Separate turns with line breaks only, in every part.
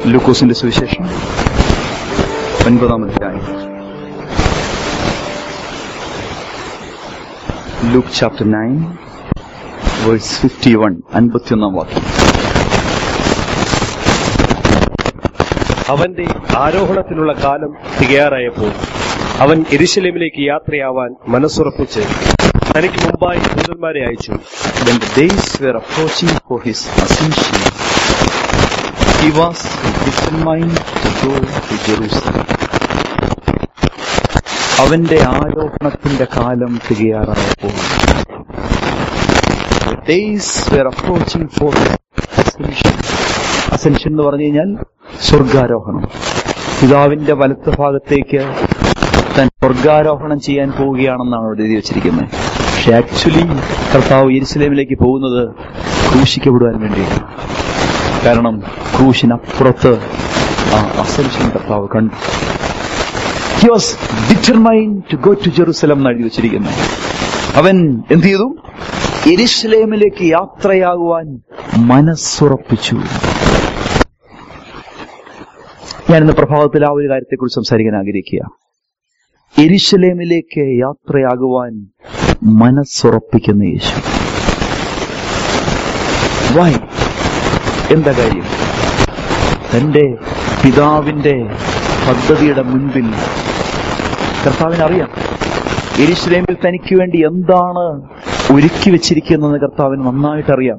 ലൂക്കോസിന്റെ സുവിശേഷം ഒൻപതാം അധ്യായം Luke chapter nine verse fifty one അൻപത്തിയൊന്നാം വാക്യം
അവന്റെ ആരോഹണത്തിനുള്ള കാലം തികയാറായപ്പോൾ അവൻ എരിശലേമിലേക്ക് യാത്രയാവാൻ മനസ്സുറപ്പിച്ച് തനിക്ക് മുമ്പായി ദൂതന്മാരെ അയച്ചു
When the days were approaching for his ascension, he was determined to go to Jerusalem. അവന്റെ ആരോഹണത്തിന്റെ കാലം തികയാറായപ്പോൾ The days were approaching for his ascension. Ascension എന്ന് പറഞ്ഞു കഴിഞ്ഞാൽ സ്വർഗാരോഹണം പിതാവിന്റെ വലത്ത് ഭാഗത്തേക്ക് താൻ സ്വർഗാരോഹണം ചെയ്യാൻ പോവുകയാണെന്നാണ് അവിടെ എഴുതി വെച്ചിരിക്കുന്നത് പക്ഷെ ആക്ച്വലി കർത്താവ് യെരുസലേമിലേക്ക് പോകുന്നത് ക്രൂശിക്കപ്പെടുവാൻ വേണ്ടിയാണ് കാരണം ക്രൂശിനപ്പുറത്ത് ആ അസെൻഷൻ കർത്താവ് കണ്ടു he was determine to go to Jerusalem എന്ന് എഴുതി വെച്ചിരിക്കുന്നത് അവൻ എന്ത് ചെയ്തു എരിശിലേമിലേക്ക് യാത്രയാകുവാൻ മനസ്സുറപ്പിച്ചു ഞാനിന്ന് പ്രഭാതത്തിൽ ആ ഒരു കാര്യത്തെക്കുറിച്ച് സംസാരിക്കാൻ ആഗ്രഹിക്കുക എരിശലേമിലേക്ക് യാത്രയാകുവാൻ മനസ്സുറപ്പിക്കുന്ന യേശു വൈ എന്താ കാര്യം തന്റെ പിതാവിന്റെ പദ്ധതിയുടെ മുൻപിൽ കർത്താവിന് അറിയാം എരിശിലേമിൽ തനിക്ക് വേണ്ടി എന്താണ് ഒരുക്കി വെച്ചിരിക്കുന്നതെന്ന് കർത്താവിന് നന്നായിട്ട് അറിയാം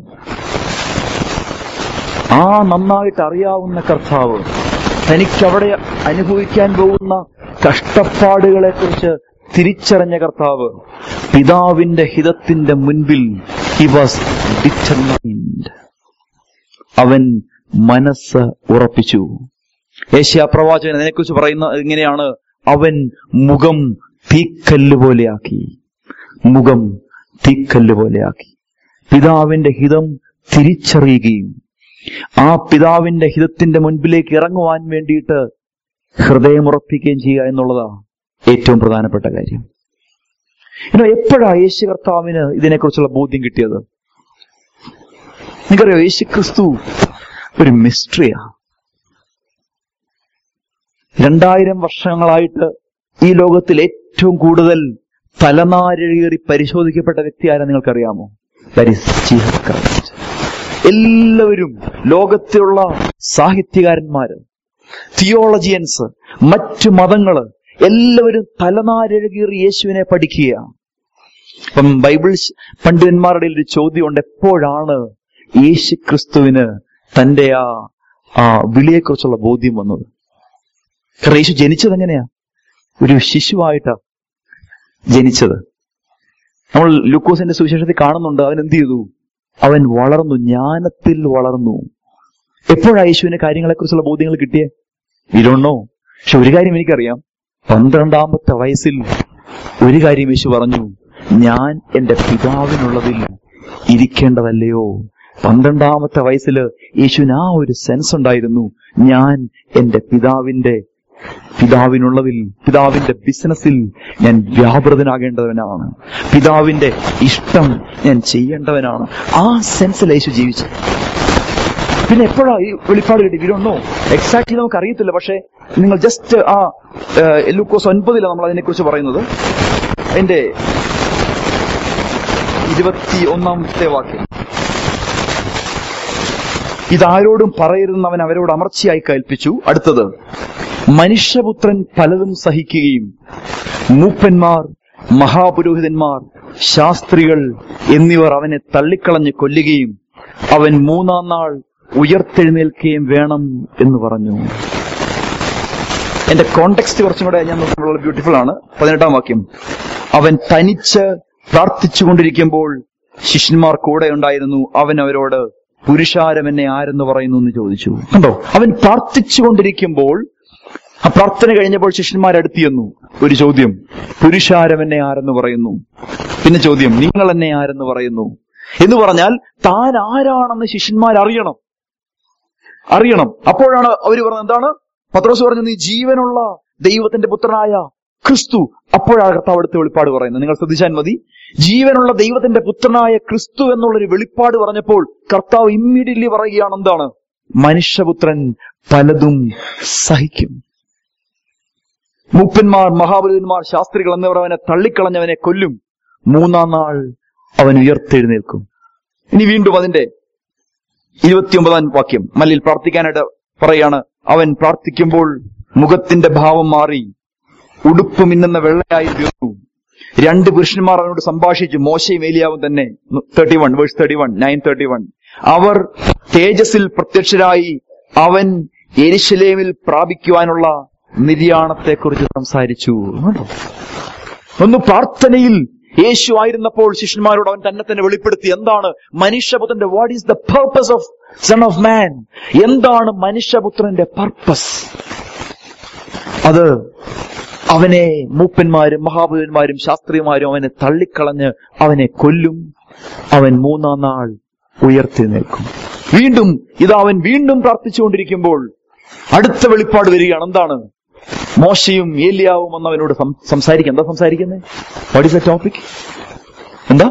ആ നന്നായിട്ട് അറിയാവുന്ന കർത്താവ് തനിക്ക് അവിടെ അനുഭവിക്കാൻ പോകുന്ന കഷ്ടപ്പാടുകളെ കുറിച്ച് തിരിച്ചറിഞ്ഞ കർത്താവ് പിതാവിന്റെ ഹിതത്തിന്റെ മുൻപിൽ ഹി വാസ് ഡിറ്റർമൈൻഡ് അവൻ മനസ്സ് ഉറപ്പിച്ചു ഏഷ്യ പ്രവാചകൻ അതിനെക്കുറിച്ച് പറയുന്ന ഇങ്ങനെയാണ് അവൻ മുഖം തീക്കല്ല് പോലെയാക്കി മുഖം തീക്കല്ല് പോലെയാക്കി പിതാവിന്റെ ഹിതം തിരിച്ചറിയുകയും ആ പിതാവിന്റെ ഹിതത്തിന്റെ മുൻപിലേക്ക് ഇറങ്ങുവാൻ വേണ്ടിയിട്ട് ഹൃദയമുറപ്പിക്കുകയും ചെയ്യുക എന്നുള്ളതാ ഏറ്റവും പ്രധാനപ്പെട്ട കാര്യം ഇനോ എപ്പോഴാ യേശു കർത്താവിന് ഇതിനെക്കുറിച്ചുള്ള ബോധ്യം കിട്ടിയത് നിങ്ങൾക്കറിയോ യേശു ക്രിസ്തു ഒരു മിസ്റ്ററിയാ രണ്ടായിരം വർഷങ്ങളായിട്ട് ഈ ലോകത്തിൽ ഏറ്റവും കൂടുതൽ തലനാരിഴേറി പരിശോധിക്കപ്പെട്ട വ്യക്തി ആരാ നിങ്ങൾക്കറിയാമോ ദാറ്റ് ഈസ് ജീസസ് ക്രൈസ്റ്റ് എല്ലാവരും ലോകത്തിലുള്ള സാഹിത്യകാരന്മാര് തിയോളജിയൻസ് മറ്റു മതങ്ങള് എല്ലാവരും തലനാരിഴകീറി യേശുവിനെ പഠിക്കുക ഇപ്പം ബൈബിൾ ശ- പണ്ഡിതന്മാരുടെ ഒരു ചോദ്യമുണ്ട് എപ്പോഴാണ് യേശു ക്രിസ്തുവിന് തന്റെ ആ ആ വിളിയെക്കുറിച്ചുള്ള ബോധ്യം വന്നത് കാരണം യേശു ജനിച്ചത് എങ്ങനെയാ ഒരു ശിശുവായിട്ടാ ജനിച്ചത് നമ്മൾ ലൂക്കോസിന്റെ സുവിശേഷത്തിൽ കാണുന്നുണ്ട് അവൻ എന്ത് ചെയ്തു അവൻ വളർന്നു ജ്ഞാനത്തിൽ വളർന്നു എപ്പോഴാ യേശുവിന് കാര്യങ്ങളെക്കുറിച്ചുള്ള ബോധ്യങ്ങൾ കിട്ടിയേ ഇതൊന്നോ പക്ഷെ ഒരു കാര്യം എനിക്കറിയാം പന്ത്രണ്ടാമത്തെ വയസ്സിൽ ഒരു കാര്യം യേശു പറഞ്ഞു ഞാൻ എന്റെ പിതാവിനുള്ളതിൽ ഇരിക്കേണ്ടതല്ലയോ പന്ത്രണ്ടാമത്തെ വയസ്സിൽ യേശുവിന് ആ ഒരു സെൻസ് ഉണ്ടായിരുന്നു ഞാൻ എന്റെ പിതാവിന്റെ പിതാവിനുള്ളതിൽ പിതാവിന്റെ ബിസിനസ്സിൽ ഞാൻ വ്യാപൃതനാകേണ്ടവനാണ് പിതാവിന്റെ ഇഷ്ടം ഞാൻ ചെയ്യേണ്ടവനാണ് ആ സെൻസിൽ യേശു ജീവിച്ചു പിന്നെ എപ്പോഴാ ഈ വെളിപ്പാട് കിട്ടി വിരുന്നോ എക്സാക്ട്ലി നമുക്ക് അറിയത്തില്ല പക്ഷേ നിങ്ങൾ ജസ്റ്റ് ആ ഏഹ്, ലൂക്കോസ് ഒൻപതിലാണ് നമ്മൾ അതിനെക്കുറിച്ച് പറയുന്നത് അതിന്റെ ഇരുപത്തി ഒന്നാമത്തെ വാക്യം ഇതാരോടും പറയരുതെന്ന് അവൻ അവരോട് അമർച്ചയായി കൽപ്പിച്ചു അടുത്തത് മനുഷ്യപുത്രൻ പലതും സഹിക്കുകയും മൂപ്പന്മാർ മഹാപുരോഹിതന്മാർ ശാസ്ത്രികൾ എന്നിവർ അവനെ തള്ളിക്കളഞ്ഞ് കൊല്ലുകയും അവൻ മൂന്നാം നാൾ ഉയർത്തെഴുന്നേൽക്കുകയും വേണം എന്ന് പറഞ്ഞു എന്റെ കോണ്ടെക്സ്റ്റ് കുറച്ചും കൂടെ ഞാൻ നോക്കുമ്പോൾ ബ്യൂട്ടിഫുൾ ആണ് പതിനെട്ടാം വാക്യം അവൻ തനിച്ച് പ്രാർത്ഥിച്ചുകൊണ്ടിരിക്കുമ്പോൾ ശിഷ്യന്മാർ കൂടെ ഉണ്ടായിരുന്നു അവൻ അവരോട് പുരുഷാരം എന്നെ ആരെന്ന് പറയുന്നു എന്ന് ചോദിച്ചു കണ്ടോ അവൻ പ്രാർത്ഥിച്ചുകൊണ്ടിരിക്കുമ്പോൾ ആ പ്രാർത്ഥന കഴിഞ്ഞപ്പോൾ ശിഷ്യന്മാരടുത്ത് ചെന്നു ഒരു ചോദ്യം പുരുഷാരം എന്നെ ആരെന്ന് പറയുന്നു പിന്നെ ചോദ്യം നിങ്ങൾ എന്നെ ആരെന്ന് പറയുന്നു എന്ന് പറഞ്ഞാൽ താൻ ആരാണെന്ന് ശിഷ്യന്മാർ അറിയണം അറിയണം അപ്പോഴാണ് അവർ പറഞ്ഞത് എന്താണ് പത്രോസ് പറഞ്ഞു നീ ജീവനുള്ള ദൈവത്തിന്റെ പുത്രനായ ക്രിസ്തു അപ്പോഴാണ് കർത്താവ് അടുത്ത വെളിപ്പാട് പറയുന്നത് നിങ്ങൾ ശ്രദ്ധിച്ചാൽ മതി ജീവനുള്ള ദൈവത്തിന്റെ പുത്രനായ ക്രിസ്തു എന്നുള്ളൊരു വെളിപ്പാട് പറഞ്ഞപ്പോൾ കർത്താവ് ഇമ്മീഡിയറ്റ്ലി പറയുകയാണ് എന്താണ് മനുഷ്യപുത്രൻ പലതും സഹിക്കും മൂപ്പന്മാർ മഹാബലിന്മാർ ശാസ്ത്രികൾ എന്നിവർ അവനെ തള്ളിക്കളഞ്ഞവനെ കൊല്ലും മൂന്നാം നാൾ അവൻ ഉയർത്തെഴുന്നേൽക്കും ഇനി വീണ്ടും അതിന്റെ ഇരുപത്തിയൊമ്പതാം വാക്യം മല്ലിൽ പ്രാർത്ഥിക്കാനായിട്ട് പറയാണ് അവൻ പ്രാർത്ഥിക്കുമ്പോൾ മുഖത്തിന്റെ ഭാവം മാറി ഉടുപ്പ് മിന്നുന്ന വെള്ളയായി തീർന്നു രണ്ട് പുരുഷന്മാർ അവനോട് സംഭാഷിച്ചു മോശയും ഏലിയാവും തന്നെ thirty one verse thirty one nine thirty one അവർ തേജസ്സിൽ പ്രത്യക്ഷരായി അവൻ എരിശിലേമിൽ പ്രാപിക്കുവാനുള്ള നിര്യാണത്തെക്കുറിച്ച് സംസാരിച്ചു കണ്ടോ? ഒന്ന് പ്രാർത്ഥനയിൽ യേശു ആയിരുന്നപ്പോൾ ശിഷ്യന്മാരോട് അവൻ തന്നെ തന്നെ വെളിപ്പെടുത്തി എന്താണ് മനുഷ്യപുത്രന്റെ what is the purpose of son of man എന്താണ് മനുഷ്യപുത്രന്റെ പർപ്പസ് അത് അവനെ മൂപ്പന്മാരും മഹാപുരന്മാരും ശാസ്ത്രിമാരും അവനെ തള്ളിക്കളഞ്ഞ് അവനെ കൊല്ലും അവൻ മൂന്നാം നാൾ ഉയർത്തി നിൽക്കും വീണ്ടും ഇതാ അവൻ വീണ്ടും പ്രാർത്ഥിച്ചുകൊണ്ടിരിക്കുമ്പോൾ അടുത്ത വെളിപ്പാട് വരികയാണ് എന്താണ് മോശയും ഏലിയാവും എന്ന് അവനോട് സം- സംസാരിക്കുക എന്താ സംസാരിക്കുന്നത് വാട്ട് ഇസ് എ ടോപ്പിക് എന്താ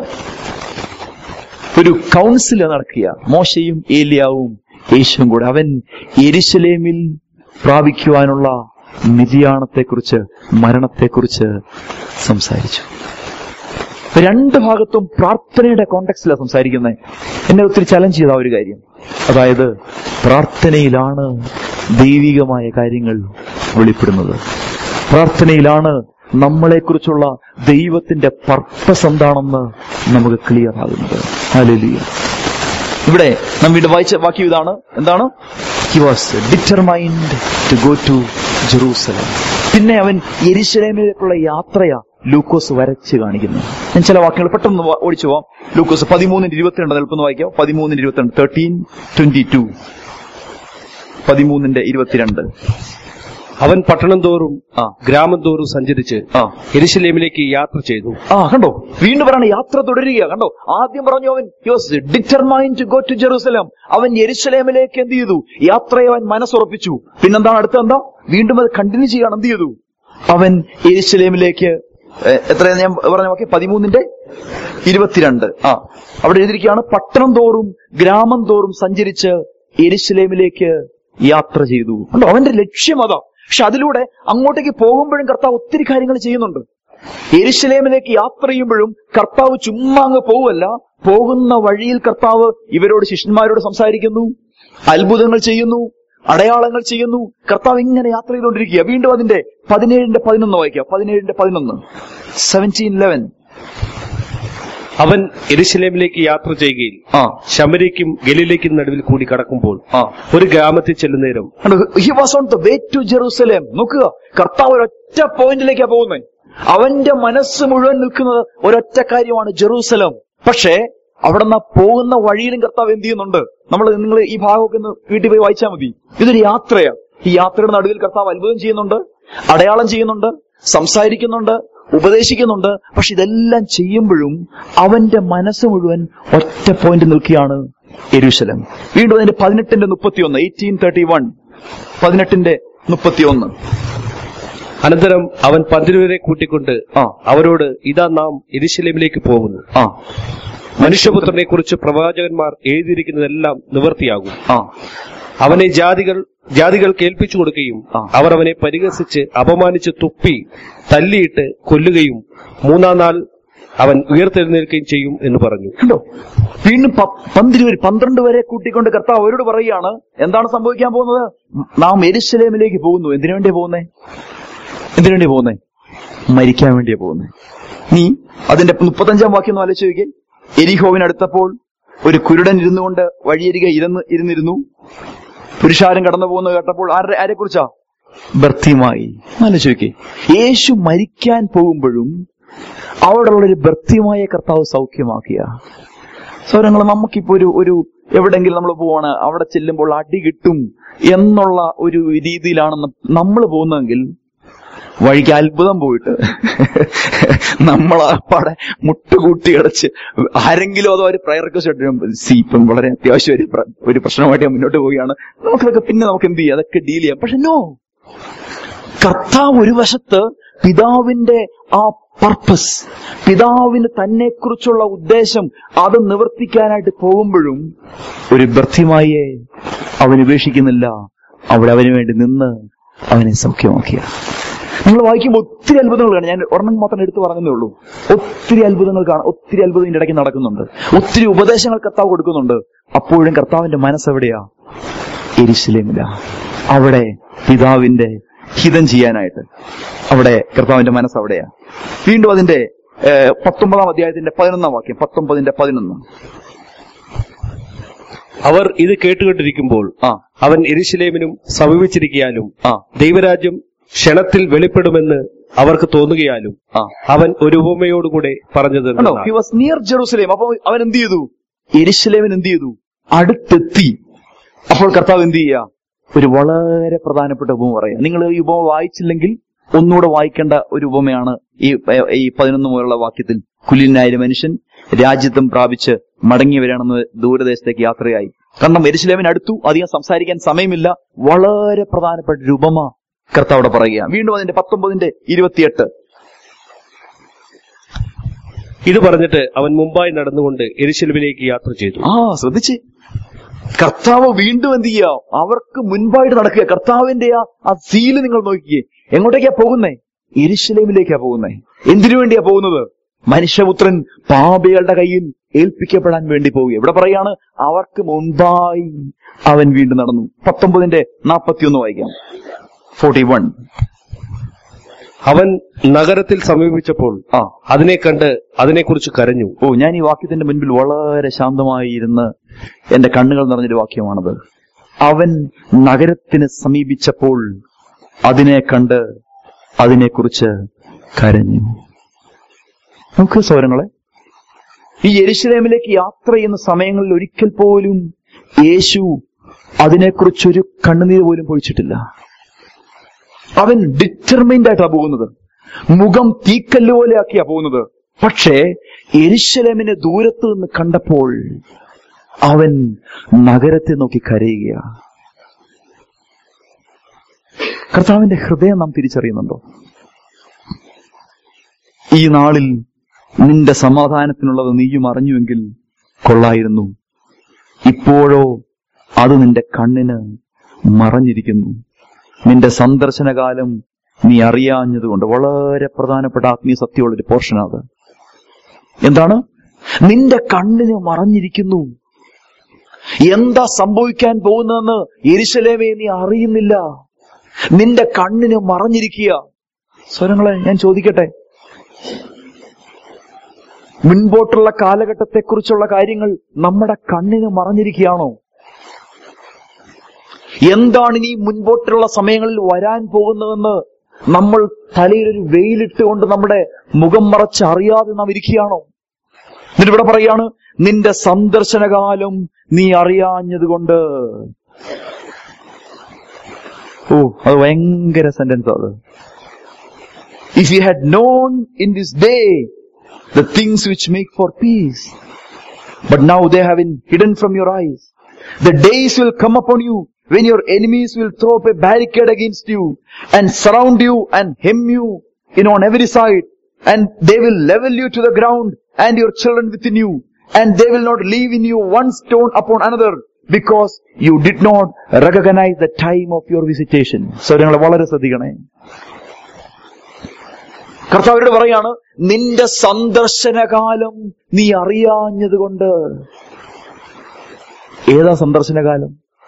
ഒരു കൗൺസിൽ നടക്കുക മോശയും ഏലിയാവും യേശുവും കൂടെ അവൻ എരിശലേമിൽ പ്രാപിക്കുവാനുള്ള നിര്യാണത്തെക്കുറിച്ച് മരണത്തെക്കുറിച്ച് സംസാരിച്ചു രണ്ട് ഭാഗത്തും പ്രാർത്ഥനയുടെ കോണ്ടെക്സ്റ്റിലാണ് സംസാരിക്കുന്നത് എന്നെ ഒത്തിരി ചലഞ്ച് ചെയ്ത ആ ഒരു കാര്യം അതായത് പ്രാർത്ഥനയിലാണ് ദൈവികമായ കാര്യങ്ങൾ വെളിപ്പെടുന്നത് പ്രാർത്ഥനയിലാണ് നമ്മളെക്കുറിച്ചുള്ള ദൈവത്തിന്റെ പർപ്പസ് എന്താണെന്ന് നമുക്ക് ക്ലിയർ ആകുന്നത് ഹല്ലേലൂയ ഇവിടെ നാം വീണ്ടും വായിച്ച വാക്യം ഇതാണ് എന്താണ് he was determined to go to Jerusalem പിന്നെ അവൻ യെരുശലേമിലേക്കുള്ള യാത്രയാ ലൂക്കോസ് വരച്ച് കാണിക്കുന്നു ഞാൻ ചില വാക്കുകൾ പെട്ടെന്ന് വാ- ഓടിച്ചു പോവാം ലൂക്കോസ് പതിമൂന്നിന് ഇരുപത്തിരണ്ട് നിൽക്കുന്ന വായിക്കാം പതിമൂന്നിന് ഇരുപത്തിരണ്ട് തേർട്ടീൻ ട്വന്റി ടു പതിമൂന്നിന്റെ ഇരുപത്തിരണ്ട്
അവൻ പട്ടണം തോറും
ആ
ഗ്രാമം തോറും സഞ്ചരിച്ച്
ആ
എരിശിലേമിലേക്ക് യാത്ര ചെയ്തു
ആ കണ്ടോ വീണ്ടും പറയണ യാത്ര തുടരുക കണ്ടോ ആദ്യം പറഞ്ഞു അവൻ was determine to go to Jerusalem അവൻ യെരുസലേമിലേക്ക് എന്ത് ചെയ്തു യാത്രയെ അവൻ മനസ്സുറപ്പിച്ചു പിന്നെന്താണ് അടുത്ത എന്താ വീണ്ടും അത് കണ്ടിന്യൂ ചെയ്യാണ് എന്ത് ചെയ്തു അവൻ യെരുസലേമിലേക്ക് ഏ, എത്രയാ ഞാൻ പറഞ്ഞ ഓക്കെ പതിമൂന്നിന്റെ ഇരുപത്തിരണ്ട് ആ അവിടെ എഴുതിയിരിക്കുകയാണ് പട്ടണം തോറും ഗ്രാമം തോറും സഞ്ചരിച്ച് യെരുസലേമിലേക്ക് യാത്ര ചെയ്തു കണ്ടോ അവന്റെ ലക്ഷ്യം അതാ പക്ഷെ അതിലൂടെ അങ്ങോട്ടേക്ക് പോകുമ്പോഴും കർത്താവ് ഒത്തിരി കാര്യങ്ങൾ ചെയ്യുന്നുണ്ട് എരിശിലേമിലേക്ക് യാത്ര ചെയ്യുമ്പോഴും കർത്താവ് ചുമ്മാ അങ്ങ് പോവല്ല പോകുന്ന വഴിയിൽ കർത്താവ് ഇവരോട് ശിഷ്യന്മാരോട് സംസാരിക്കുന്നു അത്ഭുതങ്ങൾ ചെയ്യുന്നു അടയാളങ്ങൾ ചെയ്യുന്നു കർത്താവ് ഇങ്ങനെ യാത്ര ചെയ്തുകൊണ്ടിരിക്കുക വീണ്ടും അതിന്റെ പതിനേഴിന്റെ പതിനൊന്ന് വായിക്കാം പതിനേഴിന്റെ പതിനൊന്ന് സെവൻറ്റീൻ ലെവൻ
അവൻ എരിശിലേമിലേക്ക് യാത്ര ചെയ്യുകയിൽ
ആ
ശമരിക്കും ഗലീലേക്കും നടുവിൽ കൂടി കടക്കുമ്പോൾ
ആ
ഒരു ഗ്രാമത്തിൽ ചെല്ലുന്നേരം
he was on the way to Jerusalem നോക്കുക കർത്താവ് ഒരൊറ്റ പോയിന്റിലേക്കാ പോകുന്നത് അവന്റെ മനസ്സ് മുഴുവൻ നിൽക്കുന്നത് ഒരൊറ്റ കാര്യമാണ് ജെറൂസലം പക്ഷേ അവിടെ നിന്ന് പോകുന്ന വഴിയിലും കർത്താവ് എന്ത് ചെയ്യുന്നുണ്ട് നമ്മൾ നിങ്ങൾ ഈ ഭാഗമൊക്കെ ഒന്ന് വീട്ടിൽ പോയി വായിച്ചാൽ മതി ഇതൊരു യാത്രയാണ് ഈ യാത്രയുടെ നടുവിൽ കർത്താവ് അത്ഭുതം ചെയ്യുന്നുണ്ട് അടയാളം ചെയ്യുന്നുണ്ട് സംസാരിക്കുന്നുണ്ട് ഉപദേശിക്കുന്നുണ്ട് പക്ഷെ ഇതെല്ലാം ചെയ്യുമ്പോഴും അവന്റെ മനസ്സ് മുഴുവൻ ഒറ്റ പോയിന്റ് നിൽക്കുകയാണ് എരുശലം വീണ്ടും അതിന്റെ പതിനെട്ടിന്റെ മുപ്പത്തിയൊന്ന് എയ്റ്റീൻ തേർട്ടി വൺ പതിനെട്ടിന്റെ മുപ്പത്തിയൊന്ന്
അനന്തരം അവൻ പന്തിരുവരെ കൂട്ടിക്കൊണ്ട്
ആ
അവരോട് ഇതാ നാം എരിശിലേമിലേക്ക് പോകുന്നു
ആ
മനുഷ്യപുത്രനെ കുറിച്ച് പ്രവാചകന്മാർ എഴുതിയിരിക്കുന്നതെല്ലാം നിവർത്തിയാകും
ആ
അവനെ ജാതികൾ ജാതികൾ കേൾപ്പിച്ചു കൊടുക്കുകയും
ആ.
അവർ അവനെ പരിഹസിച്ച് അപമാനിച്ച് തുപ്പി തല്ലിയിട്ട് കൊല്ലുകയും മൂന്നാം നാൾ അവൻ ഉയർത്തെഴുന്നേൽക്കുകയും ചെയ്യും എന്ന് പറഞ്ഞു
കണ്ടോ വീണ്ടും പ- പന്തിരുവര് പന്ത്രണ്ട് വരെ കൂട്ടിക്കൊണ്ട് കർത്താവ് അവരോട് പറയുകയാണ് എന്താണ് സംഭവിക്കാൻ പോകുന്നത് നാം എരുസലേമിലേക്ക് പോകുന്നു എന്തിനു വേണ്ടിയാ പോകുന്നേ എന്തിനു വേണ്ടി പോകുന്നേ മരിക്കാൻ വേണ്ടിയാ പോകുന്നേ നീ അതിന്റെ മുപ്പത്തഞ്ചാം വാക്യം ഒന്ന് ആലോചിച്ച് നോക്കിയേ എരിഹോവിനടുത്തപ്പോൾ ഒരു കുരുടൻ ഇരുന്നുകൊണ്ട് വഴിയരികെ ഇരുന്ന് ഇരുന്നിരുന്നു പുരുഷാരം കടന്നു പോകുന്നത് കേട്ടപ്പോൾ ആരെ ആരെ കുറിച്ചാ ഭർത്തിയുമായി ആലോചിച്ച് നോക്കിയേ യേശു മരിക്കാൻ പോകുമ്പോഴും അവിടെയുള്ള ഒരു ഭർത്തിയുമായ കർത്താവ് സൗഖ്യമാക്കിയ സൗരങ്ങൾ നമുക്കിപ്പോ ഒരു ഒരു എവിടെങ്കിലും നമ്മൾ പോവാണ് അവിടെ ചെല്ലുമ്പോൾ അടി കിട്ടും എന്നുള്ള ഒരു രീതിയിലാണ് നമ്മൾ പോകുന്നതെങ്കിൽ വഴിക്ക് അത്ഭുതം പോയിട്ട് നമ്മളാപ്പാടെ മുട്ടുകൂട്ടി അടച്ച് ആരെങ്കിലും അതോ ഒരു പ്രയർ റിക്വസ്റ്റ് സി ഇപ്പം വളരെ അത്യാവശ്യം ഒരു പ്ര- ഒരു പ്രശ്നമായിട്ട് ഞാൻ മുന്നോട്ട് പോവുകയാണ് നമുക്കതൊക്കെ പിന്നെ നമുക്ക് എന്ത് ചെയ്യാം അതൊക്കെ ഡീൽ ചെയ്യാം പക്ഷെ നോ കർത്താവ് ഒരു വശത്ത് പിതാവിന്റെ ആ പർപ്പസ് പിതാവിന് തന്നെ കുറിച്ചുള്ള ഉദ്ദേശം അത് നിവർത്തിക്കാനായിട്ട് പോകുമ്പോഴും ഒരു ബർത്തിമായെ അവൻ ഉപേക്ഷിക്കുന്നില്ല അവിടെ അവന് വേണ്ടി നിന്ന് അവനെ സൗഖ്യമാക്കിയ നിങ്ങൾ വായിക്കുമ്പോൾ ഒത്തിരി അത്ഭുതങ്ങൾ കാണാം ഞാൻ ഒരെണ്ണം മാത്രം എടുത്തു പറഞ്ഞതേ ഉള്ളൂ ഒത്തിരി അത്ഭുതങ്ങൾ കാണാം ഒത്തിരി അത്ഭുതം ഇതിന്റെ ഇടയ്ക്ക് നടക്കുന്നുണ്ട് ഒത്തിരി ഉപദേശങ്ങൾ കർത്താവ് കൊടുക്കുന്നുണ്ട് അപ്പോഴും കർത്താവിന്റെ മനസ്സ് എവിടെയാ എരിശിലേമില്ല അവിടെ പിതാവിന്റെ ഹിതം ചെയ്യാനായിട്ട് അവിടെ കർത്താവിന്റെ മനസ്സ് അവിടെയാ വീണ്ടും അതിന്റെ ഏഹ്, പത്തൊമ്പതാം അധ്യായത്തിന്റെ പതിനൊന്നാം വാക്യം പത്തൊമ്പതിന്റെ പതിനൊന്ന്
അവർ ഇത് കേട്ടുകൊണ്ടിരിക്കുമ്പോൾ
ആ
അവൻ എരിശിലേമിനും സമീപിച്ചിരിക്കയാലും
ആ
ദൈവരാജ്യം ക്ഷണത്തിൽ വെളിപ്പെടുമെന്ന് അവർക്ക് തോന്നുകയാലും
ആ
അവൻ ഒരു ഉപമയോടുകൂടെ പറഞ്ഞത്
കണ്ടോ
എന്തെന്നാൽ,
ഹി വാസ് നിയർ ജെറൂസലേം അപ്പൊ അവൻ എന്ത് ചെയ്തു എരിശിലേമൻ എന്ത് ചെയ്തു അടുത്തെത്തി അപ്പോൾ കർത്താവ് എന്ത് ചെയ്യുക ഒരു വളരെ പ്രധാനപ്പെട്ട ഉപമ പറയാം നിങ്ങൾ ഈ ഉപമ വായിച്ചില്ലെങ്കിൽ ഒന്നുകൂടെ വായിക്കേണ്ട ഒരു ഉപമയാണ് ഈ ഈ പതിനൊന്ന് മുതലുള്ള വാക്യത്തിൽ കുലിനായ മനുഷ്യൻ രാജ്യത്വം പ്രാപിച്ച് മടങ്ങി വരണമെന്ന് ദൂരദേശത്തേക്ക് യാത്രയായി കാരണം എരിശിലേമിന് അടുത്തു അധികം സംസാരിക്കാൻ സമയമില്ല വളരെ പ്രധാനപ്പെട്ട ഒരു ഉപമ കർത്താവിടെ പറയുക വീണ്ടും അതിന്റെ പത്തൊമ്പതിന്റെ ഇരുപത്തിയെട്ട്
ഇത് പറഞ്ഞിട്ട് അവൻ മുമ്പായി നടന്നുകൊണ്ട് എരിശിലുവിലേക്ക് യാത്ര ചെയ്തു
ആ ശ്രദ്ധിച്ച് കർത്താവ് വീണ്ടും എന്ത് ചെയ്യുക അവർക്ക് മുൻപായിട്ട് നടക്കുക കർത്താവിന്റെ ആ ആ സീല് നിങ്ങൾ നോക്കിയേ എങ്ങോട്ടേക്കാ പോകുന്നേ എരിശിലേമിലേക്കാ പോകുന്നേ എന്തിനു വേണ്ടിയാ പോകുന്നത് മനുഷ്യപുത്രൻ പാപികളുടെ കയ്യിൽ ഏൽപ്പിക്കപ്പെടാൻ വേണ്ടി പോവുക ഇവിടെ പറയാണ് അവർക്ക് മുൻപായി അവൻ വീണ്ടും നടന്നു പത്തൊമ്പതിന്റെ നാപ്പത്തിയൊന്ന് വായിക്കാം ഫോർട്ടി വൺ
അവൻ നഗരത്തിൽ സമീപിച്ചപ്പോൾ
ആ
അതിനെ കണ്ട് അതിനെക്കുറിച്ച് കരഞ്ഞു
ഓ ഞാൻ ഈ വാക്യത്തിന്റെ മുൻപിൽ വളരെ ശാന്തമായി ഇരുന്ന് എന്റെ കണ്ണുകൾ നിറഞ്ഞൊരു വാക്യമാണത് അവൻ നഗരത്തിന് സമീപിച്ചപ്പോൾ അതിനെ കണ്ട് അതിനെക്കുറിച്ച് കരഞ്ഞു നമുക്ക് സൗരങ്ങളെ ഈ യെരുശലേമിലേക്ക് യാത്ര ചെയ്യുന്ന സമയങ്ങളിൽ ഒരിക്കൽ പോലും യേശു അതിനെക്കുറിച്ചൊരു കണ്ണുനീര് പോലും പൊഴിച്ചിട്ടില്ല അവൻ ഡിറ്റർമൈൻഡ് ആയിട്ടാ പോകുന്നത് മുഖം തീക്കല്ല് പോലെയാക്കിയാ പോകുന്നത് പക്ഷേ എരിശലമിനെ ദൂരത്ത് നിന്ന് കണ്ടപ്പോൾ അവൻ നഗരത്തെ നോക്കി കരയുക കർത്താവിന്റെ ഹൃദയം നാം തിരിച്ചറിയുന്നുണ്ടോ ഈ നാളിൽ നിന്റെ സമാധാനത്തിനുള്ളത് നീയും അറിഞ്ഞുവെങ്കിൽ കൊള്ളായിരുന്നു ഇപ്പോഴോ അത് നിന്റെ കണ്ണിന് മറഞ്ഞിരിക്കുന്നു നിന്റെ സന്ദർശനകാലം നീ അറിയാഞ്ഞതുകൊണ്ട് വളരെ പ്രധാനപ്പെട്ട ആത്മീയ സത്യമുള്ളൊരു പോർഷനാണ് എന്താണ് നിന്റെ കണ്ണിന് മറഞ്ഞിരിക്കുന്നു എന്താ സംഭവിക്കാൻ പോകുന്നതെന്ന് എരിശലേമേ നീ അറിയുന്നില്ല നിന്റെ കണ്ണിന് മറഞ്ഞിരിക്കുക സ്വരങ്ങളെ ഞാൻ ചോദിക്കട്ടെ മുൻപോട്ടുള്ള കാലഘട്ടത്തെക്കുറിച്ചുള്ള കാര്യങ്ങൾ നമ്മുടെ കണ്ണിന് മറഞ്ഞിരിക്കുകയാണോ എന്താണ് ഇനി മുൻപോട്ടുള്ള സമയങ്ങളിൽ വരാൻ പോകുന്നതെന്ന് നമ്മൾ തലയിൽ ഒരു വെയിലിട്ടുകൊണ്ട് നമ്മുടെ മുഖം മറച്ച് അറിയാതെ നാം ഇരിക്കുകയാണോ എന്നിട്ട് ഇവിടെ പറയാണ് നിന്റെ സന്ദർശനകാലം നീ അറിയാഞ്ഞതുകൊണ്ട് ഓ അത് ഭയങ്കര സെന്റൻസ് അത് if you had known in this day the things which make for peace But now they have been hidden from your eyes. The days will come upon you when your enemies will throw up a barricade against you and surround you and hem you in on every side. And they will level you to the ground and your children within you. And they will not leave in you one stone upon another because you did not recognize the time of your visitation. So ഞങ്ങൾ വളരെ ശ്രദ്ധിക്കണേ കർത്താവരോട് പറയാണ് നിന്റെ സന്ദർശനകാലം നീ അറിയാഞ്ഞതുകൊണ്ട് ഏതാ സന്ദർശനകാലം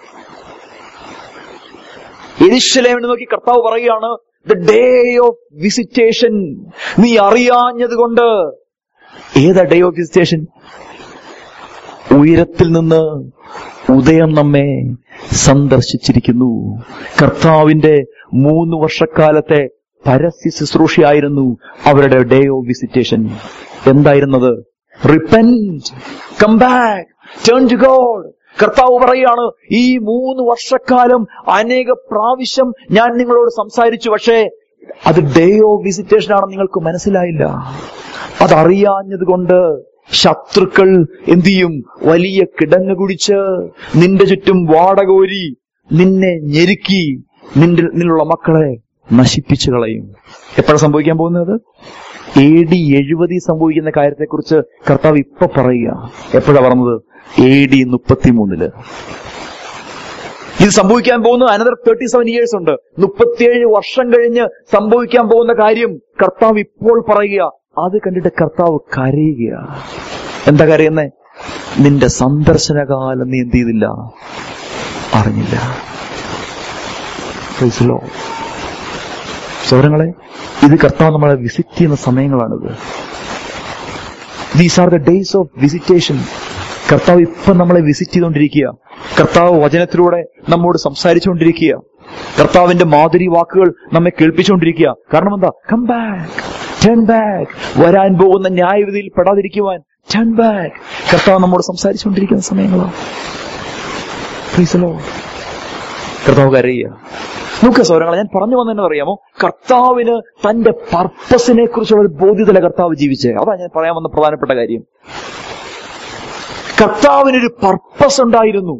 എരിശലേമിനെ നോക്കി കർത്താവ് പറയുകയാണ് ദ ഡേ ഓഫ് വിസിറ്റേഷൻ നീ അറിയാഞ്ഞതുകൊണ്ട് ഏതാ ഡേ ഓഫ് വിസിറ്റേഷൻ ഉയരത്തിൽ നിന്ന് ഉദയം നമ്മെ സന്ദർശിച്ചിരിക്കുന്നു കർത്താവിന്റെ മൂന്ന് വർഷക്കാലത്തെ പരസ്യ ശുശ്രൂഷയായിരുന്നു അവരുടെ ഡേ ഓഫ് വിസിറ്റേഷൻ എന്തായിരുന്നത് repent come back turn to God കർത്താവ് പറയാണ് ഈ മൂന്ന് വർഷക്കാലം അനേക പ്രാവശ്യം ഞാൻ നിങ്ങളോട് സംസാരിച്ചു പക്ഷേ അത് ഡേ ഓഫ് വിസിറ്റേഷൻ ആണെന്ന് നിങ്ങൾക്ക് മനസ്സിലായില്ല അതറിയാഞ്ഞത് കൊണ്ട് ശത്രുക്കൾ എന്തു ചെയ്യും വലിയ കിടങ്ങ് കുടിച്ച് നിന്റെ ചുറ്റും വാടകോരി നിന്നെ ഞെരുക്കി നിന്റെ നിന്നുള്ള മക്കളെ നശിപ്പിച്ചു കളയും എപ്പോഴാണ് സംഭവിക്കാൻ പോകുന്നത് എ ഡി എഴുപതി സംഭവിക്കുന്ന കാര്യത്തെക്കുറിച്ച് കർത്താവ് ഇപ്പൊ പറയുക എപ്പോഴാ പറഞ്ഞത് എ ഡി മുപ്പത്തിമൂന്നില് ഇത് സംഭവിക്കാൻ പോകുന്ന അനദർ തേർട്ടി സെവൻ ഇയേഴ്സ് ഉണ്ട് മുപ്പത്തിയേഴ് വർഷം കഴിഞ്ഞ് സംഭവിക്കാൻ പോകുന്ന കാര്യം കർത്താവ് ഇപ്പോൾ പറയുക അത് കണ്ടിട്ട് കർത്താവ് കരയുക എന്താ കരയുന്നേ നിന്റെ സന്ദർശനകാലം നീ എന്ത് ചെയ്തില്ല അറിഞ്ഞില്ല Praise the Lord. സൗരങ്ങളെ ഇത് കർത്താവ് നമ്മളെ വിസിറ്റ് ചെയ്യുന്ന സമയങ്ങളാണിത് these are the days of visitation കർത്താവ് ഇപ്പൊ നമ്മളെ വിസിറ്റ് ചെയ്തുകൊണ്ടിരിക്കുക കർത്താവ് വചനത്തിലൂടെ നമ്മോട് സംസാരിച്ചുകൊണ്ടിരിക്കുക കർത്താവിന്റെ മാതിരി വാക്കുകൾ നമ്മെ കേൾപ്പിച്ചുകൊണ്ടിരിക്കുക കാരണം എന്താ കം ബാക്ക് ടേൺ ബാക്ക് വരാൻ പോകുന്ന ന്യായവിധിയിൽ പെടാതിരിക്കുവാൻ ടേൺ ബാക്ക് കർത്താവ് നമ്മോട് സംസാരിച്ചുകൊണ്ടിരിക്കുന്ന സമയങ്ങളാണ് Praise the Lord. കർത്താവ് കരയുക നോക്കുക സൗരങ്ങളെ ഞാൻ പറഞ്ഞു വന്നെന്ന് അറിയാമോ കർത്താവിന് തന്റെ പർപ്പസിനെ കുറിച്ചുള്ള ഒരു ബോധ്യതല കർത്താവ് ജീവിച്ചേ അതാ ഞാൻ പറയാൻ വന്ന പ്രധാനപ്പെട്ട കാര്യം കർത്താവിനൊരു പർപ്പസ് ഉണ്ടായിരുന്നു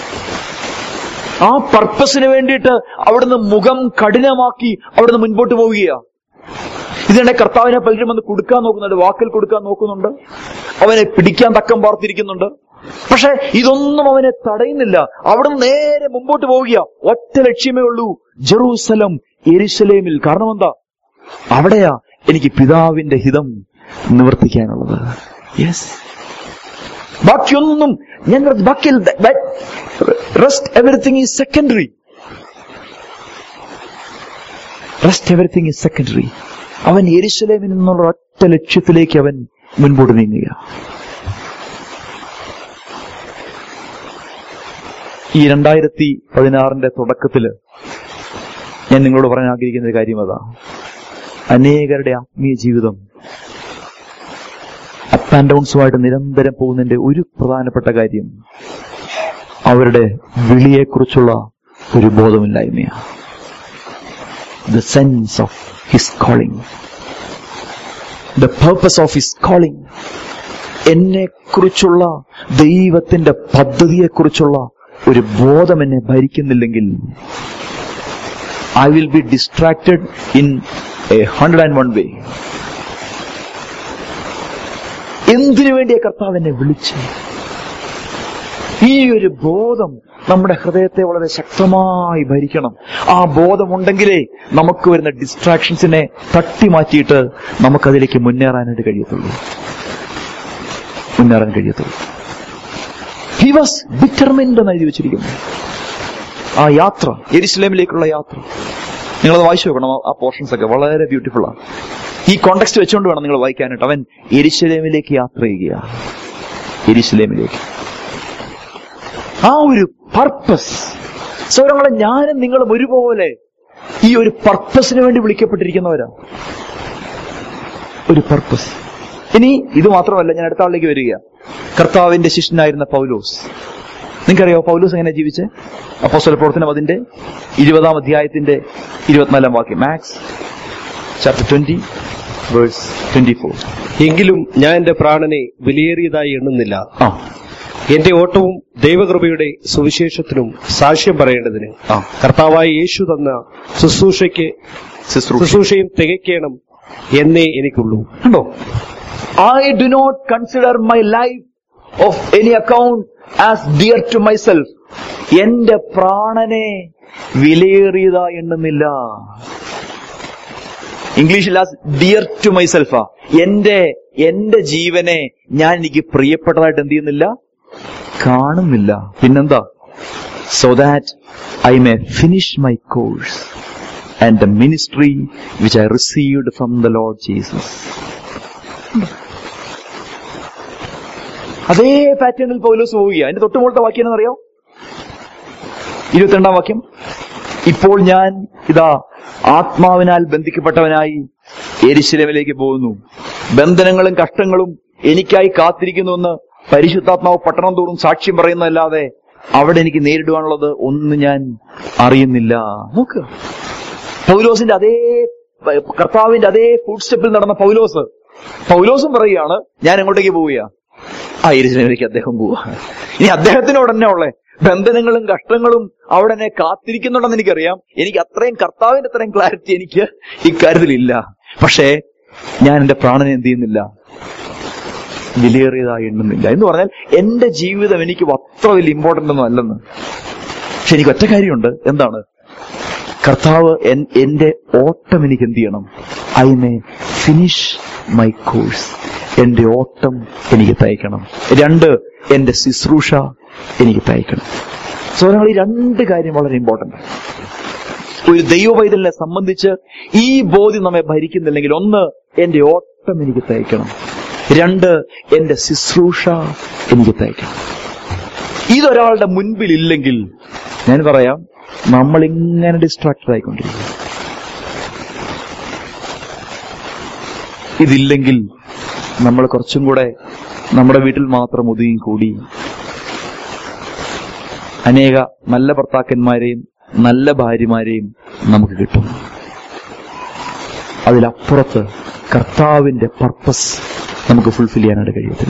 ആ പർപ്പസിന് വേണ്ടിയിട്ട് അവിടുന്ന് മുഖം കഠിനമാക്കി അവിടുന്ന് മുൻപോട്ട് പോവുകയാ ഇതിനെ കർത്താവിനെ പലരും വന്ന് കൊടുക്കാൻ നോക്കുന്നുണ്ട് വാക്കിൽ കൊടുക്കാൻ നോക്കുന്നുണ്ട് അവനെ പിടിക്കാൻ തക്കം പാർത്തിരിക്കുന്നുണ്ട് പക്ഷെ ഇതൊന്നും അവനെ തടയുന്നില്ല അവിടുന്ന് നേരെ മുമ്പോട്ട് പോവുക ഒറ്റ ലക്ഷ്യമേ ഉള്ളൂ ജെറൂസലം എരിശലേമിൽ കാരണം എന്താ അവിടെയാ എനിക്ക് പിതാവിന്റെ ഹിതം നിവർത്തിക്കാനുള്ളത് യെസ് ബാക്കിയൊന്നും ഞാൻ ബാക്കി rest everything is secondary rest everything is secondary അവൻ എരിശലേമിൽ നിന്നുള്ള ഒറ്റ ലക്ഷ്യത്തിലേക്ക് അവൻ മുൻപോട്ട് നീങ്ങുക ഈ രണ്ടായിരത്തി പതിനാറിന്റെ തുടക്കത്തില് ഞാൻ നിങ്ങളോട് പറയാൻ ആഗ്രഹിക്കുന്ന ഒരു കാര്യം അതാ അനേകരുടെ ആത്മീയ ജീവിതം അപ്പ് ആൻഡ് ഡൗൺസുമായിട്ട് നിരന്തരം പോകുന്നതിന്റെ ഒരു പ്രധാനപ്പെട്ട കാര്യം അവരുടെ വിളിയെക്കുറിച്ചുള്ള ഒരു ബോധമില്ലായ്മയാണ് the sense of his calling the purpose of his calling എന്നെ കുറിച്ചുള്ള ദൈവത്തിന്റെ പദ്ധതിയെക്കുറിച്ചുള്ള ഒരു ബോധം എന്നെ ഭരിക്കുന്നില്ലെങ്കിൽ I will be distracted in a hundred and one way എന്തിനു വേണ്ടിയ കർത്താവ് എന്നെ വിളിച്ച് ഈ ഒരു ബോധം നമ്മുടെ ഹൃദയത്തെ വളരെ ശക്തമായി ഭരിക്കണം ആ ബോധമുണ്ടെങ്കിലേ നമുക്ക് വരുന്ന ഡിസ്ട്രാക്ഷൻസിനെ തട്ടി മാറ്റിയിട്ട് നമുക്കതിലേക്ക് മുന്നേറാനായിട്ട് കഴിയത്തുള്ളൂ മുന്നേറാൻ കഴിയത്തുള്ളൂ ഹി വാസ് ഡിറ്റർമിൻഡ് എന്ന് എഴുതി വെച്ചിരിക്കുന്നു ആ യാത്ര എരിശിലേമിലേക്കുള്ള യാത്ര നിങ്ങളത് വായിച്ചു നോക്കണം ആ- ആ പോർഷൻസ് ഒക്കെ വളരെ ബ്യൂട്ടിഫുൾ ആണ് ഈ കോണ്ടെക്സ്റ്റ് വെച്ചുകൊണ്ട് വേണം നിങ്ങൾ വായിക്കാനായിട്ട് അവൻ എരിശിലേമിലേക്ക് യാത്ര ചെയ്യുക എരിശിലേമിലേക്ക് ആ ഒരു പർപ്പസ് സൗരങ്ങളെ ഞാനും നിങ്ങളും ഒരുപോലെ ഈ ഒരു പർപ്പസിന് വേണ്ടി വിളിക്കപ്പെട്ടിരിക്കുന്നവരാ ഒരു പർപ്പസ് ഇനി ഇത് മാത്രമല്ല ഞാൻ അടുത്ത ആളിലേക്ക് വരിക കർത്താവിന്റെ ശിഷ്യനായിരുന്ന പൗലോസ് നിങ്ങൾക്കറിയോ പൗലോസ് എങ്ങനെ ജീവിച്ചേ അപ്പോസ്തല പ്രവർത്തനം അതിന്റെ ഇരുപതാം അധ്യായത്തിന്റെ ഇരുപത്തിനാലാം വാക്യം മാക്സ് chapter twenty verse twenty four
എങ്കിലും ഞാൻ എന്റെ പ്രാണനെ വിലയേറിയതായി എണ്ണുന്നില്ല
ആ
എന്റെ ഓട്ടവും ദൈവകൃപയുടെ സുവിശേഷത്തിനും സാക്ഷ്യം പറയേണ്ടതിന്
ആ
കർത്താവായ യേശു തന്ന ശുശ്രൂഷയ്ക്ക്
ശുശ്രൂഷ
ശുശ്രൂഷയും തികയ്ക്കണം എന്നേ എനിക്കുള്ളൂ
കണ്ടോ I do not consider my life of any account as dear to myself എന്റെ പ്രാണനെ വിലയേറിയതാ എണ്ണുന്നില്ല ഇംഗ്ലീഷിൽ ആസ് ഡിയർ ടു മൈസെൽഫാ എന്റെ എന്റെ ജീവനെ ഞാൻ എനിക്ക് പ്രിയപ്പെട്ടതായിട്ട് എന്ത് ചെയ്യുന്നില്ല കാണുന്നില്ല പിന്നെന്താ so that I may finish my course and the ministry which I received from the Lord Jesus അതേ പാറ്റേണിൽ പൗലോസ് പോവുക അതിന്റെ തൊട്ടുമുകളത്തെ വാക്യം എന്നറിയോ ഇരുപത്തിരണ്ടാം വാക്യം ഇപ്പോൾ ഞാൻ ഇതാ ആത്മാവിനാൽ ബന്ധിക്കപ്പെട്ടവനായി എരിശിലമിലേക്ക് പോകുന്നു ബന്ധനങ്ങളും കഷ്ടങ്ങളും എനിക്കായി കാത്തിരിക്കുന്നുവെന്ന് പരിശുദ്ധാത്മാവ് പട്ടണം തോറും സാക്ഷ്യം പറയുന്നതല്ലാതെ അവിടെ എനിക്ക് നേരിടുവാനുള്ളത് ഒന്നും ഞാൻ അറിയുന്നില്ല നോക്കുക പൗലോസിന്റെ അതേ കർത്താവിന്റെ അതേ ഫുഡ് സ്റ്റെപ്പിൽ നടന്ന പൗലോസ് പൗലോസും പറയുകയാണ് ഞാൻ എങ്ങോട്ടേക്ക് പോവുക ആ എരിശിലേക്ക് അദ്ദേഹം പോവുക ഇനി അദ്ദേഹത്തിനോട് തന്നെ ഉള്ളേ ബന്ധനങ്ങളും കഷ്ടങ്ങളും അവിടെ എന്നെ കാത്തിരിക്കുന്നുണ്ടെന്ന് എനിക്കറിയാം എനിക്ക് അത്രയും കർത്താവിന്റെ അത്രയും ക്ലാരിറ്റി എനിക്ക് ഇക്കാര്യത്തിലില്ല പക്ഷേ ഞാൻ എന്റെ പ്രാണനെ എന്ത് ചെയ്യുന്നില്ല വിലയേറിയതായി എണ്ണുന്നില്ല എന്ന് പറഞ്ഞാൽ എന്റെ ജീവിതം എനിക്ക് അത്ര വലിയ ഇമ്പോർട്ടന്റ് ഒന്നും അല്ലെന്ന് പക്ഷെ എനിക്ക് ഒറ്റ കാര്യമുണ്ട് എന്താണ് കർത്താവ് എൻ- എന്റെ ഓട്ടം എനിക്ക് എന്ത് ചെയ്യണം I may finish my course എന്റെ ഓട്ടം എനിക്ക് തയ്ക്കണം രണ്ട് എന്റെ ശുശ്രൂഷ എനിക്ക് തയ്ക്കണം സോ നിങ്ങൾ ഈ രണ്ട് കാര്യം വളരെ ഇമ്പോർട്ടന്റ് ഒരു ദൈവവൈതലിനെ സംബന്ധിച്ച് ഈ ബോധ്യം നമ്മെ ഭരിക്കുന്നില്ലെങ്കിൽ ഒന്ന് എന്റെ ഓട്ടം എനിക്ക് തയ്ക്കണം രണ്ട് എന്റെ ശുശ്രൂഷ എനിക്ക് തയ്ക്കണം ഇതൊരാളുടെ മുൻപിൽ ഇല്ലെങ്കിൽ ഞാൻ പറയാം നമ്മൾ ഇങ്ങനെ ഡിസ്ട്രാക്റ്റഡ് ആയിക്കൊണ്ടിരിക്കും ഇതില്ലെങ്കിൽ നമ്മൾ കുറച്ചും കൂടെ നമ്മുടെ വീട്ടിൽ മാത്രം ഒതുങ്ങി കൂടി അനേക നല്ല ഭർത്താക്കന്മാരെയും നല്ല ഭാര്യമാരെയും നമുക്ക് കിട്ടും അതിലപ്പുറത്ത് കർത്താവിന്റെ പർപ്പസ് നമുക്ക് ഫുൾഫിൽ ചെയ്യാനായിട്ട് കഴിയത്തില്ല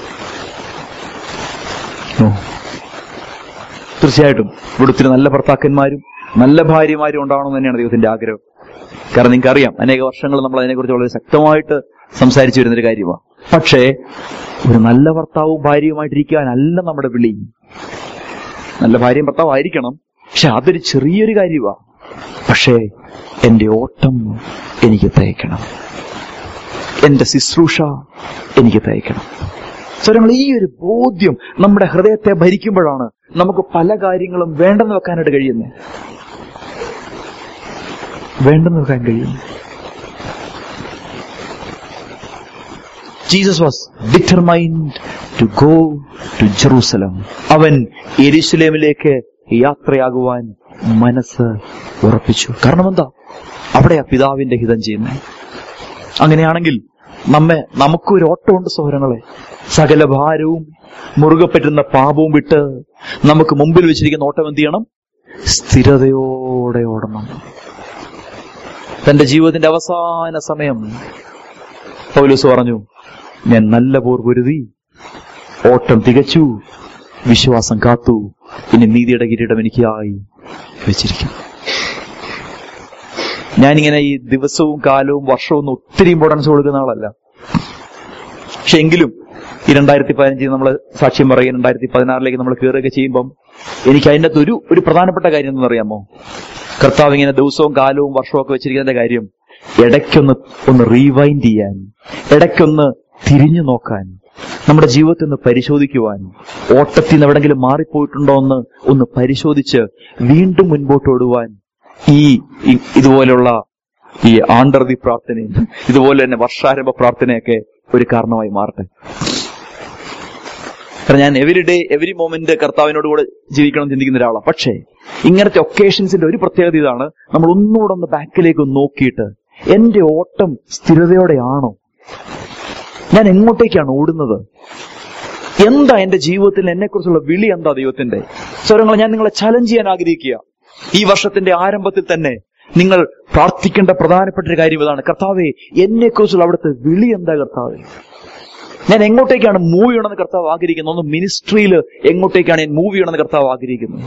ഓ. തീർച്ചയായിട്ടും ഇവിടെ ഒത്തിരി നല്ല ഭർത്താക്കന്മാരും നല്ല ഭാര്യമാരും ഉണ്ടാവണമെന്ന് തന്നെയാണ് ദൈവത്തിന്റെ ആഗ്രഹം കാരണം നിങ്ങൾക്ക് അറിയാം അനേക വർഷങ്ങൾ നമ്മൾ അതിനെക്കുറിച്ച് വളരെ ശക്തമായിട്ട് സംസാരിച്ചു വരുന്നൊരു കാര്യമാണ് പക്ഷേ ഒരു നല്ല ഭർത്താവും ഭാര്യയുമായിട്ടിരിക്കാനല്ല നമ്മുടെ വിളി നല്ല ഭാര്യയും ഭർത്താവും ആയിരിക്കണം പക്ഷെ അതൊരു ചെറിയൊരു കാര്യമാണ് പക്ഷേ എന്റെ ഓട്ടം എനിക്ക് തയ്ക്കണം എന്റെ ശുശ്രൂഷ എനിക്ക് തയ്ക്കണം സ്വരങ്ങൾ ഈ ഒരു ബോധ്യം നമ്മുടെ ഹൃദയത്തെ ഭരിക്കുമ്പോഴാണ് നമുക്ക് പല കാര്യങ്ങളും വേണ്ടെന്ന് വെക്കാനായിട്ട് കഴിയുന്നത് വേണ്ടെന്ന് വെക്കാൻ കഴിയുന്നു Jesus was determined to go to Jerusalem അവൻ എരുസലേമിലേക്ക് യാത്രയാകുവാൻ മനസ്സ് ഉറപ്പിച്ചു കാരണം എന്താ അവിടെയാ പിതാവിന്റെ ഹിതം ചെയ്യുന്നത് അങ്ങനെയാണെങ്കിൽ നമ്മെ നമുക്കൊരു ഓട്ടമുണ്ട് സഹോദരങ്ങളെ സകല ഭാരവും മുറുകെ പറ്റുന്ന പാപവും വിട്ട് നമുക്ക് മുമ്പിൽ വെച്ചിരിക്കുന്ന ഓട്ടം എന്ത് ചെയ്യണം സ്ഥിരതയോടെ ഓടണം തന്റെ ജീവിതത്തിന്റെ അവസാന സമയം പൗലൂസ് പറഞ്ഞു ഞാൻ നല്ല പോർ പൊരുതി ഓട്ടം തികച്ചു വിശ്വാസം കാത്തു ഇനി നീതിയുടെ കിരീടം എനിക്കായി വെച്ചിരിക്കും ഞാനിങ്ങനെ ഈ ദിവസവും കാലവും വർഷവും ഒന്നും ഒത്തിരി ഇമ്പോർട്ടൻസ് കൊടുക്കുന്ന ആളല്ല പക്ഷെ എങ്കിലും ഈ രണ്ടായിരത്തി പതിനഞ്ചിൽ നമ്മൾ സാക്ഷ്യം പറയും രണ്ടായിരത്തി പതിനാറിലേക്ക് നമ്മൾ കയറുകയൊക്കെ ചെയ്യുമ്പം എനിക്ക് അതിൻ്റെ അകത്ത് ഒരു ഒരു പ്രധാനപ്പെട്ട കാര്യം എന്ന് അറിയാമോ കർത്താവ് ഇങ്ങനെ ദിവസവും കാലവും വർഷവും ഒക്കെ വെച്ചിരിക്കുന്നതിന്റെ കാര്യം ഇടയ്ക്കൊന്ന് ഒന്ന് റീവൈൻഡ് ചെയ്യാൻ ഇടയ്ക്കൊന്ന് തിരിഞ്ഞു നോക്കാൻ നമ്മുടെ ജീവിതത്തെ ഒന്ന് പരിശോധിക്കുവാൻ ഓട്ടത്തിൽ നിന്ന് എവിടെങ്കിലും മാറിപ്പോയിട്ടുണ്ടോ എന്ന് ഒന്ന് പരിശോധിച്ച് വീണ്ടും മുൻപോട്ട് ഓടുവാൻ ഈ ഈ- ഇതുപോലുള്ള ഈ ആണ്ടർതി പ്രാർത്ഥനയും ഇതുപോലെ തന്നെ വർഷാരംഭ പ്രാർത്ഥനയൊക്കെ ഒരു കാരണമായി മാറട്ടെ കാരണം ഞാൻ എവരി ഡേ എവരി മൊമെന്റ് കർത്താവിനോട് കൂടെ ജീവിക്കണം ചിന്തിക്കുന്ന ഒരാളാണ് പക്ഷേ ഇങ്ങനത്തെ ഒക്കേഷൻസിന്റെ ഒരു പ്രത്യേകത ഇതാണ് നമ്മൾ ഒന്നുകൂടെ ഒന്ന് ബാക്കിലേക്ക് ഒന്ന് നോക്കിയിട്ട് എന്റെ ഓട്ടം സ്ഥിരതയോടെയാണോ ഞാൻ എങ്ങോട്ടേക്കാണ് ഓടുന്നത് എന്താ എന്റെ ജീവിതത്തിൽ എന്നെക്കുറിച്ചുള്ള വിളി എന്താ ദൈവത്തിന്റെ സ്വരങ്ങൾ ഞാൻ നിങ്ങളെ ചലഞ്ച് ചെയ്യാൻ ആഗ്രഹിക്കുക ഈ വർഷത്തിന്റെ ആരംഭത്തിൽ തന്നെ നിങ്ങൾ പ്രാർത്ഥിക്കേണ്ട പ്രധാനപ്പെട്ട ഒരു കാര്യം ഇതാണ് കർത്താവെ എന്നെക്കുറിച്ചുള്ള അവിടുത്തെ വിളി എന്താ കർത്താവെ ഞാൻ എങ്ങോട്ടേക്കാണ് മൂവ് ചെയ്യണമെന്ന് കർത്താവ് ആഗ്രഹിക്കുന്നത് ഒന്ന് മിനിസ്ട്രിയിൽ എങ്ങോട്ടേക്കാണ് ഞാൻ മൂവ് ചെയ്യണമെന്ന് കർത്താവ് ആഗ്രഹിക്കുന്നത്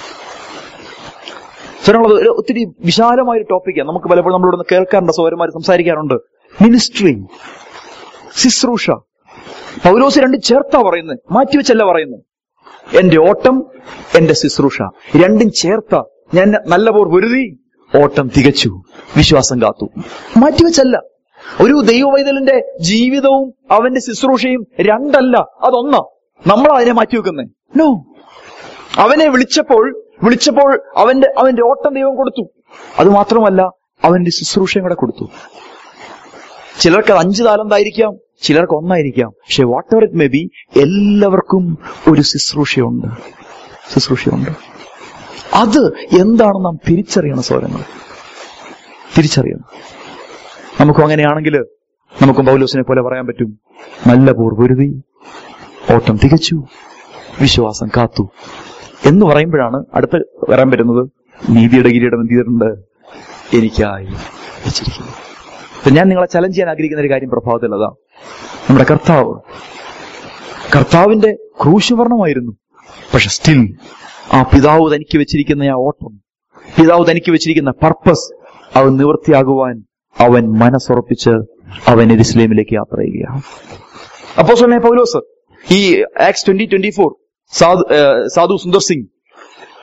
സ്വരങ്ങൾ ഒരു ഒത്തിരി വിശാലമായ ഒരു ടോപ്പിക്കാണ് നമുക്ക് പലപ്പോഴും നമ്മളോട് കേൾക്കാറുണ്ട് സൗരന്മാർ സംസാരിക്കാറുണ്ട് മിനിസ്ട്രി ശുശ്രൂഷ പൗലോസ് രണ്ട് ചേർത്താ പറയുന്നത് മാറ്റിവെച്ചല്ല പറയുന്നത് എന്റെ ഓട്ടം എന്റെ ശുശ്രൂഷ രണ്ടും ചേർത്ത ഞാൻ നല്ല പോർ പൊരുതി ഓട്ടം തികച്ചു വിശ്വാസം കാത്തു മാറ്റിവെച്ചല്ല ഒരു ദൈവവൈതലിന്റെ ജീവിതവും അവന്റെ ശുശ്രൂഷയും രണ്ടല്ല അതൊന്നാ നമ്മൾ അതിനെ മാറ്റിവെക്കുന്നേ നോ അവനെ വിളിച്ചപ്പോൾ വിളിച്ചപ്പോൾ അവന്റെ അവന്റെ ഓട്ടം ദൈവം കൊടുത്തു അത് മാത്രമല്ല അവന്റെ ശുശ്രൂഷയും കൂടെ കൊടുത്തു ചിലർക്ക് അത് അഞ്ച് താലന്തായിരിക്കാം ചിലർക്ക് ഒന്നായിരിക്കാം പക്ഷെ whatever it may be എല്ലാവർക്കും ഒരു ശുശ്രൂഷയുണ്ട് ശുശ്രൂഷയുണ്ട് അത് എന്താണെന്ന് നാം തിരിച്ചറിയണം സ്വരങ്ങൾ തിരിച്ചറിയണം നമുക്കും അങ്ങനെയാണെങ്കിൽ നമുക്കും പൗലോസിനെ പോലെ പറയാൻ പറ്റും നല്ല പോർ പൊരുതി ഓട്ടം തികച്ചു വിശ്വാസം കാത്തു എന്ന് പറയുമ്പോഴാണ് അടുത്ത് വരാൻ പറ്റുന്നത് നീതിയുടെ കിരീടം എന്ത് ചെയ്തിട്ടുണ്ട് എനിക്കായി വെച്ചിരിക്കുന്നു അപ്പൊ ഞാൻ നിങ്ങളെ ചലഞ്ച് ചെയ്യാൻ ആഗ്രഹിക്കുന്ന ഒരു കാര്യം പ്രഭാവത്തിൽ അതാ നമ്മുടെ കർത്താവ് കർത്താവിന്റെ ക്രൂശുവർണമായിരുന്നു പക്ഷെ സ്റ്റിൽ ആ പിതാവ് തനിക്ക് വെച്ചിരിക്കുന്ന ആ ഓട്ടം പിതാവ് തനിക്ക് വെച്ചിരിക്കുന്ന പർപ്പസ് അവൻ നിവൃത്തിയാകുവാൻ അവൻ മനസ്സുറപ്പിച്ച് അവൻ എരുസലേമിലേക്ക് യാത്ര ചെയ്യുകയാണ് അപ്പോ സ്വന്നെ പൗലോസ് ഈ ആക്സ് ട്വന്റി ട്വന്റി ഫോർ സാധു ഏഹ് സാധു സുന്ദർ സിംഗ്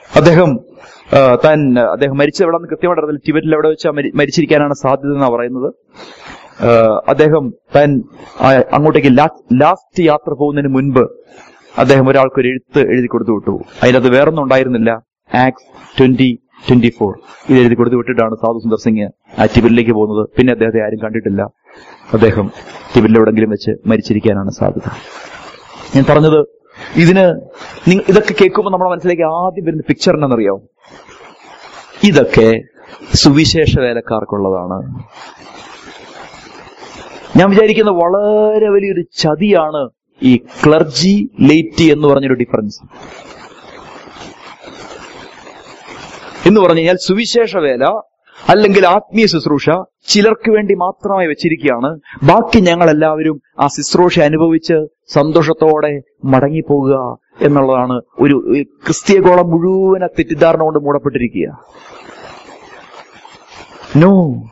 അദ്ദേഹം ആ, താൻ ആ, അദ്ദേഹം മരിച്ചത് എവിടെ നിന്ന് കൃത്യമായിട്ട് അറിയില്ല ടിബറ്റിൽ എവിടെ വെച്ചാൽ മരിച്ചിരിക്കാനാണ് സാധ്യത എന്നാണ് പറയുന്നത് ആ, അദ്ദേഹം താൻ ആ, അങ്ങോട്ടേക്ക് ലാസ്റ്റ് യാത്ര പോകുന്നതിന് മുൻപ് അദ്ദേഹം ഒരാൾക്ക് ഒരു എഴുത്ത് എഴുതി കൊടുത്തു വിട്ടു അതിനകത്ത് വേറൊന്നും ഉണ്ടായിരുന്നില്ല ആക്സ് ട്വന്റി ട്വന്റി ഫോർ ഇത് എഴുതി കൊടുത്തു വിട്ടിട്ടാണ് സാധു സുന്ദർ സിംഗ് ആ ടിബറ്റിലേക്ക് പോകുന്നത് പിന്നെ അദ്ദേഹത്തെ ആരും കണ്ടിട്ടില്ല അദ്ദേഹം ടിബറ്റിൽ എവിടെങ്കിലും വെച്ച് മരിച്ചിരിക്കാനാണ് സാധ്യത ഞാൻ പറഞ്ഞത് ഇതിന് നിങ്ങ- ഇതൊക്കെ കേൾക്കുമ്പോൾ നമ്മുടെ മനസ്സിലേക്ക് ആദ്യം വരുന്ന പിക്ചർ എന്നറിയാവും ഇതൊക്കെ സുവിശേഷ വേലക്കാർക്കുള്ളതാണ് ഞാൻ വിചാരിക്കുന്ന വളരെ വലിയൊരു ചതിയാണ് ഈ ക്ലർജി ലേറ്റി എന്ന് പറഞ്ഞൊരു ഡിഫറൻസ് എന്ന് പറഞ്ഞു കഴിഞ്ഞാൽ സുവിശേഷ വേല അല്ലെങ്കിൽ ആത്മീയ ശുശ്രൂഷ ചിലർക്ക് വേണ്ടി മാത്രമായി വെച്ചിരിക്കുകയാണ് ബാക്കി ഞങ്ങൾ എല്ലാവരും ആ ശുശ്രൂഷ അനുഭവിച്ച് സന്തോഷത്തോടെ മടങ്ങിപ്പോകുക എന്നുള്ളതാണ് ഒരു ഒരു ക്രിസ്തീയഗോളം മുഴുവൻ ആ തെറ്റിദ്ധാരണ കൊണ്ട് മൂടപ്പെട്ടിരിക്കുക നോ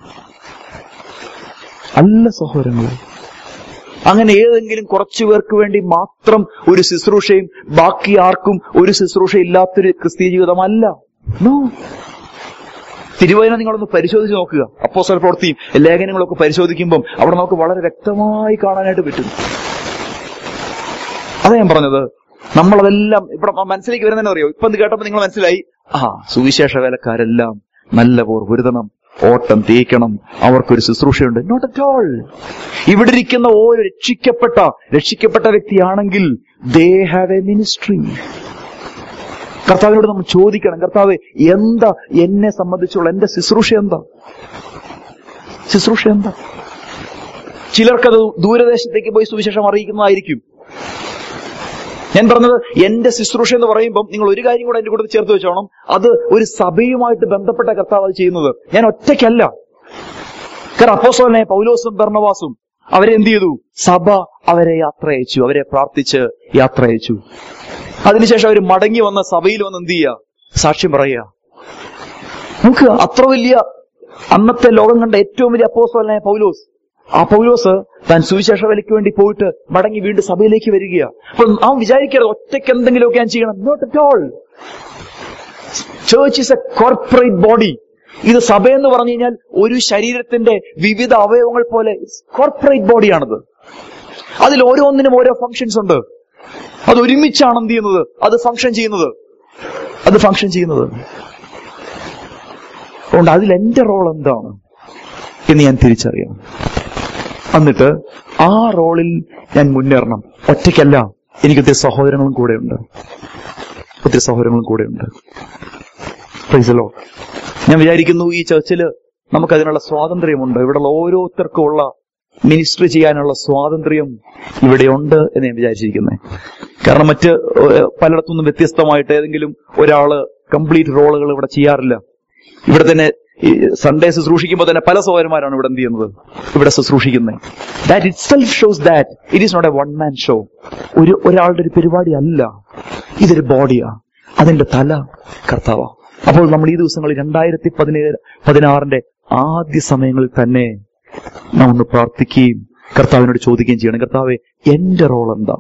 അല്ല സഹോദരങ്ങളെ അങ്ങനെ ഏതെങ്കിലും കുറച്ചു പേർക്ക് വേണ്ടി മാത്രം ഒരു ശുശ്രൂഷയും ബാക്കി ആർക്കും ഒരു ശുശ്രൂഷ ഇല്ലാത്തൊരു ക്രിസ്തീയ ജീവിതമല്ല നോ തിരുവചനം നിങ്ങളൊന്ന് പരിശോധിച്ച് നോക്കുക അപ്പോസ്തല പ്രവൃത്തിയും ലേഖനങ്ങളൊക്കെ പരിശോധിക്കുമ്പോൾ അവിടെ നമുക്ക് വളരെ വ്യക്തമായി കാണാനായിട്ട് പറ്റും അതാ ഞാൻ പറഞ്ഞത് നമ്മളതെല്ലാം ഇവിടെ മനസ്സിലേക്ക് വരുന്നതെന്ന് അറിയോ ഇപ്പൊ ഇത് കേട്ടപ്പോൾ നിങ്ങൾ മനസ്സിലായി ആ സുവിശേഷ വേലക്കാരെല്ലാം നല്ല പോർ പൊരുതണം ഓട്ടം തേക്കണം അവർക്കൊരു ശുശ്രൂഷയുണ്ട് നോട്ട് അറ്റ് ഓൾ ഇവിടെ ഇരിക്കുന്ന ഓരോ രക്ഷിക്കപ്പെട്ട രക്ഷിക്കപ്പെട്ട വ്യക്തിയാണെങ്കിൽ ദേ ഹാവ് എ മിനിസ്ട്രി കർത്താവിനോട് നമ്മൾ ചോദിക്കണം കർത്താവ് എന്താ എന്നെ സംബന്ധിച്ചുള്ള എന്റെ ശുശ്രൂഷ എന്താ ശുശ്രൂഷ എന്താ ചിലർക്കത് ദൂരദേശത്തേക്ക് പോയി സുവിശേഷം അറിയിക്കുന്നതായിരിക്കും ഞാൻ പറഞ്ഞത് എന്റെ ശുശ്രൂഷ എന്ന് പറയുമ്പോൾ നിങ്ങൾ ഒരു കാര്യം കൂടെ എന്റെ കൂടെ ചേർത്ത് വെച്ചോണം അത് ഒരു സഭയുമായിട്ട് ബന്ധപ്പെട്ട കർത്താവ് അത് ചെയ്യുന്നത് ഞാൻ ഒറ്റയ്ക്കല്ല കാരണം അപ്പോസോനെ പൗലോസും ബർണവാസും അവരെ എന്ത് ചെയ്തു സഭ അവരെ യാത്ര അയച്ചു അവരെ പ്രാർത്ഥിച്ച് യാത്ര അയച്ചു അതിനുശേഷം അവർ മടങ്ങി വന്ന സഭയിൽ വന്ന് എന്ത് ചെയ്യുക സാക്ഷ്യം പറയുക നമുക്ക് അത്ര വലിയ അന്നത്തെ ലോകം കണ്ട ഏറ്റവും വലിയ അപ്പോസ്തലനായ പൗലോസ് ആ പൗലോസ് താൻ സുവിശേഷ വിലയ്ക്ക് വേണ്ടി പോയിട്ട് മടങ്ങി വീണ്ടും സഭയിലേക്ക് വരികയാ അപ്പൊ അവൻ വിചാരിക്കരുത് ഒറ്റയ്ക്ക് എന്തെങ്കിലുമൊക്കെ ഞാൻ ചെയ്യണം not at all church is a corporate body ഇത് സഭ എന്ന് പറഞ്ഞു കഴിഞ്ഞാൽ ഒരു ശരീരത്തിന്റെ വിവിധ അവയവങ്ങൾ പോലെ കോർപ്പറേറ്റ് ബോഡിയാണത് അതിൽ ഓരോന്നിനും ഓരോ ഫങ്ഷൻസ് ഉണ്ട് അത് ഒരുമിച്ചാണ് എന്ത് ചെയ്യുന്നത് അത് ഫങ്ഷൻ ചെയ്യുന്നത് അത് ഫങ്ഷൻ ചെയ്യുന്നത് അതുകൊണ്ട് അതിൽ എന്റെ റോൾ എന്താണ് എന്ന് ഞാൻ തിരിച്ചറിയണം എന്നിട്ട് ആ റോളിൽ ഞാൻ മുന്നേറണം ഒറ്റയ്ക്കല്ല എനിക്ക് ഒത്തിരി സഹോദരങ്ങളും കൂടെയുണ്ട് ഒത്തിരി സഹോദരങ്ങളും കൂടെയുണ്ട് Praise the Lord. ഞാൻ വിചാരിക്കുന്നു ഈ ചർച്ചില് നമുക്കതിനുള്ള സ്വാതന്ത്ര്യമുണ്ട് ഇവിടെയുള്ള ഓരോരുത്തർക്കും ഉള്ള മിനിസ്ട്രി ചെയ്യാനുള്ള സ്വാതന്ത്ര്യം ഇവിടെയുണ്ട് എന്ന് ഞാൻ വിചാരിച്ചിരിക്കുന്നത് കാരണം മറ്റ് ഏഹ്, പലയിടത്തുനിന്നും വ്യത്യസ്തമായിട്ട് ഏതെങ്കിലും ഒരാള് കംപ്ലീറ്റ് റോളുകൾ ഇവിടെ ചെയ്യാറില്ല ഇവിടെ തന്നെ ഈ സൺഡേ ശുശ്രൂഷിക്കുമ്പോൾ തന്നെ പല സഹോദരന്മാരാണ് ഇവിടെ എന്ത് ചെയ്യുന്നത് ഇവിടെ ശുശ്രൂഷിക്കുന്നത് that itself shows that it is not a one man show ഒരു ഒരാളുടെ ഒരു പരിപാടി അല്ല ഇതൊരു ബോഡിയാ അതിന്റെ തല കർത്താവ അപ്പോൾ നമ്മൾ ഈ ദിവസങ്ങളിൽ രണ്ടായിരത്തി പതിനേഴ് പതിനാറിന്റെ ആദ്യ സമയങ്ങളിൽ തന്നെ നാം ഒന്ന് പ്രാർത്ഥിക്കുകയും കർത്താവിനോട് ചോദിക്കുകയും ചെയ്യണം കർത്താവെ എന്റെ റോൾ എന്താ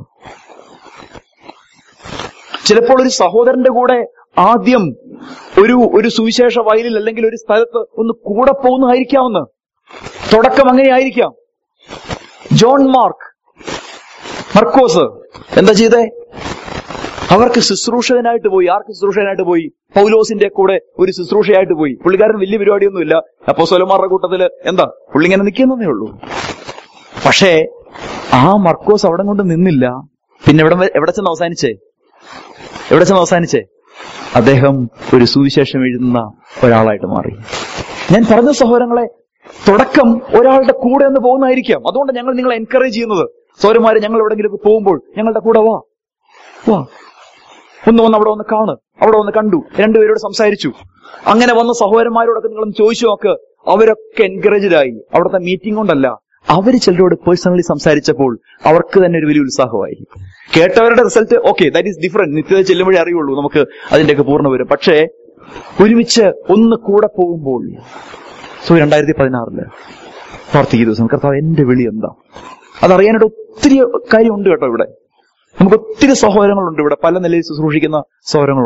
ചിലപ്പോൾ ഒരു സഹോദരന്റെ കൂടെ ആദ്യം ഒരു ഒരു സുവിശേഷ വയലിൽ അല്ലെങ്കിൽ ഒരു സ്ഥലത്ത് ഒന്ന് കൂടെ പോകുന്നതായിരിക്കാമെന്ന് തുടക്കം അങ്ങനെ ആയിരിക്കാം ജോൺ മാർക്ക് മർക്കോസ് എന്താ ചെയ്തേ അവർക്ക് ശുശ്രൂഷകനായിട്ട് പോയി ആർക്ക് ശുശ്രൂഷകനായിട്ട് പോയി പൗലോസിന്റെ കൂടെ ഒരു ശുശ്രൂഷയായിട്ട് പോയി പുള്ളിക്കാരൻ വലിയ പരിപാടിയൊന്നുമില്ല അപ്പോ സൊലമാരുടെ കൂട്ടത്തില് എന്താ പുള്ളി ഇങ്ങനെ നിൽക്കുന്നതേ ഉള്ളൂ പക്ഷേ ആ മർക്കോസ് അവിടെ കൊണ്ട് നിന്നില്ല പിന്നെ എവിടെ വെ- എവിടെ ചെന്ന് അവസാനിച്ചേ എവിടെ ചെന്ന് അവസാനിച്ചേ അദ്ദേഹം ഒരു സുവിശേഷം എഴുതുന്ന ഒരാളായിട്ട് മാറി ഞാൻ പറഞ്ഞ സഹോദരങ്ങളെ തുടക്കം ഒരാളുടെ കൂടെ ഒന്ന് പോകുന്നതായിരിക്കാം അതുകൊണ്ട് ഞങ്ങൾ നിങ്ങളെ എൻകറേജ് ചെയ്യുന്നത് സൗരന്മാരെ ഞങ്ങൾ എവിടെങ്കിലും പോകുമ്പോൾ ഞങ്ങളുടെ കൂടെ വാ വാ ഒന്ന് വന്ന് അവിടെ വന്ന് കാണ് അവിടെ വന്ന് കണ്ടു രണ്ടുപേരോട് സംസാരിച്ചു അങ്ങനെ വന്ന സഹോദരന്മാരോടൊക്കെ നിങ്ങളൊന്ന് ചോദിച്ചു നോക്ക് അവരൊക്കെ എൻകറേജ്ഡ് ആയി അവിടുത്തെ മീറ്റിംഗ് കൊണ്ടല്ല അവര് ചിലരോട് പേഴ്സണലി സംസാരിച്ചപ്പോൾ അവർക്ക് തന്നെ ഒരു വലിയ ഉത്സാഹമായി കേട്ടവരുടെ result okay that is different നിത്യത ചെല്ലുമ്പോഴേ അറിയുള്ളൂ നമുക്ക് അതിന്റെയൊക്കെ പൂർണ്ണ വരും പക്ഷേ ഒരുമിച്ച് ഒന്ന് കൂടെ പോകുമ്പോൾ സോ രണ്ടായിരത്തി പതിനാറില് പ്രാർത്ഥിക്കുന്ന ദിവസം കർത്താവ് എന്റെ വിളി എന്താ അതറിയാനായിട്ട് ഒത്തിരി കാര്യമുണ്ട് കേട്ടോ ഇവിടെ നമുക്ക് ഒത്തിരി സഹോദരങ്ങളുണ്ട് ഇവിടെ പല നിലയിൽ ശുശ്രൂഷിക്കുന്ന സഹോദരങ്ങളുണ്ട്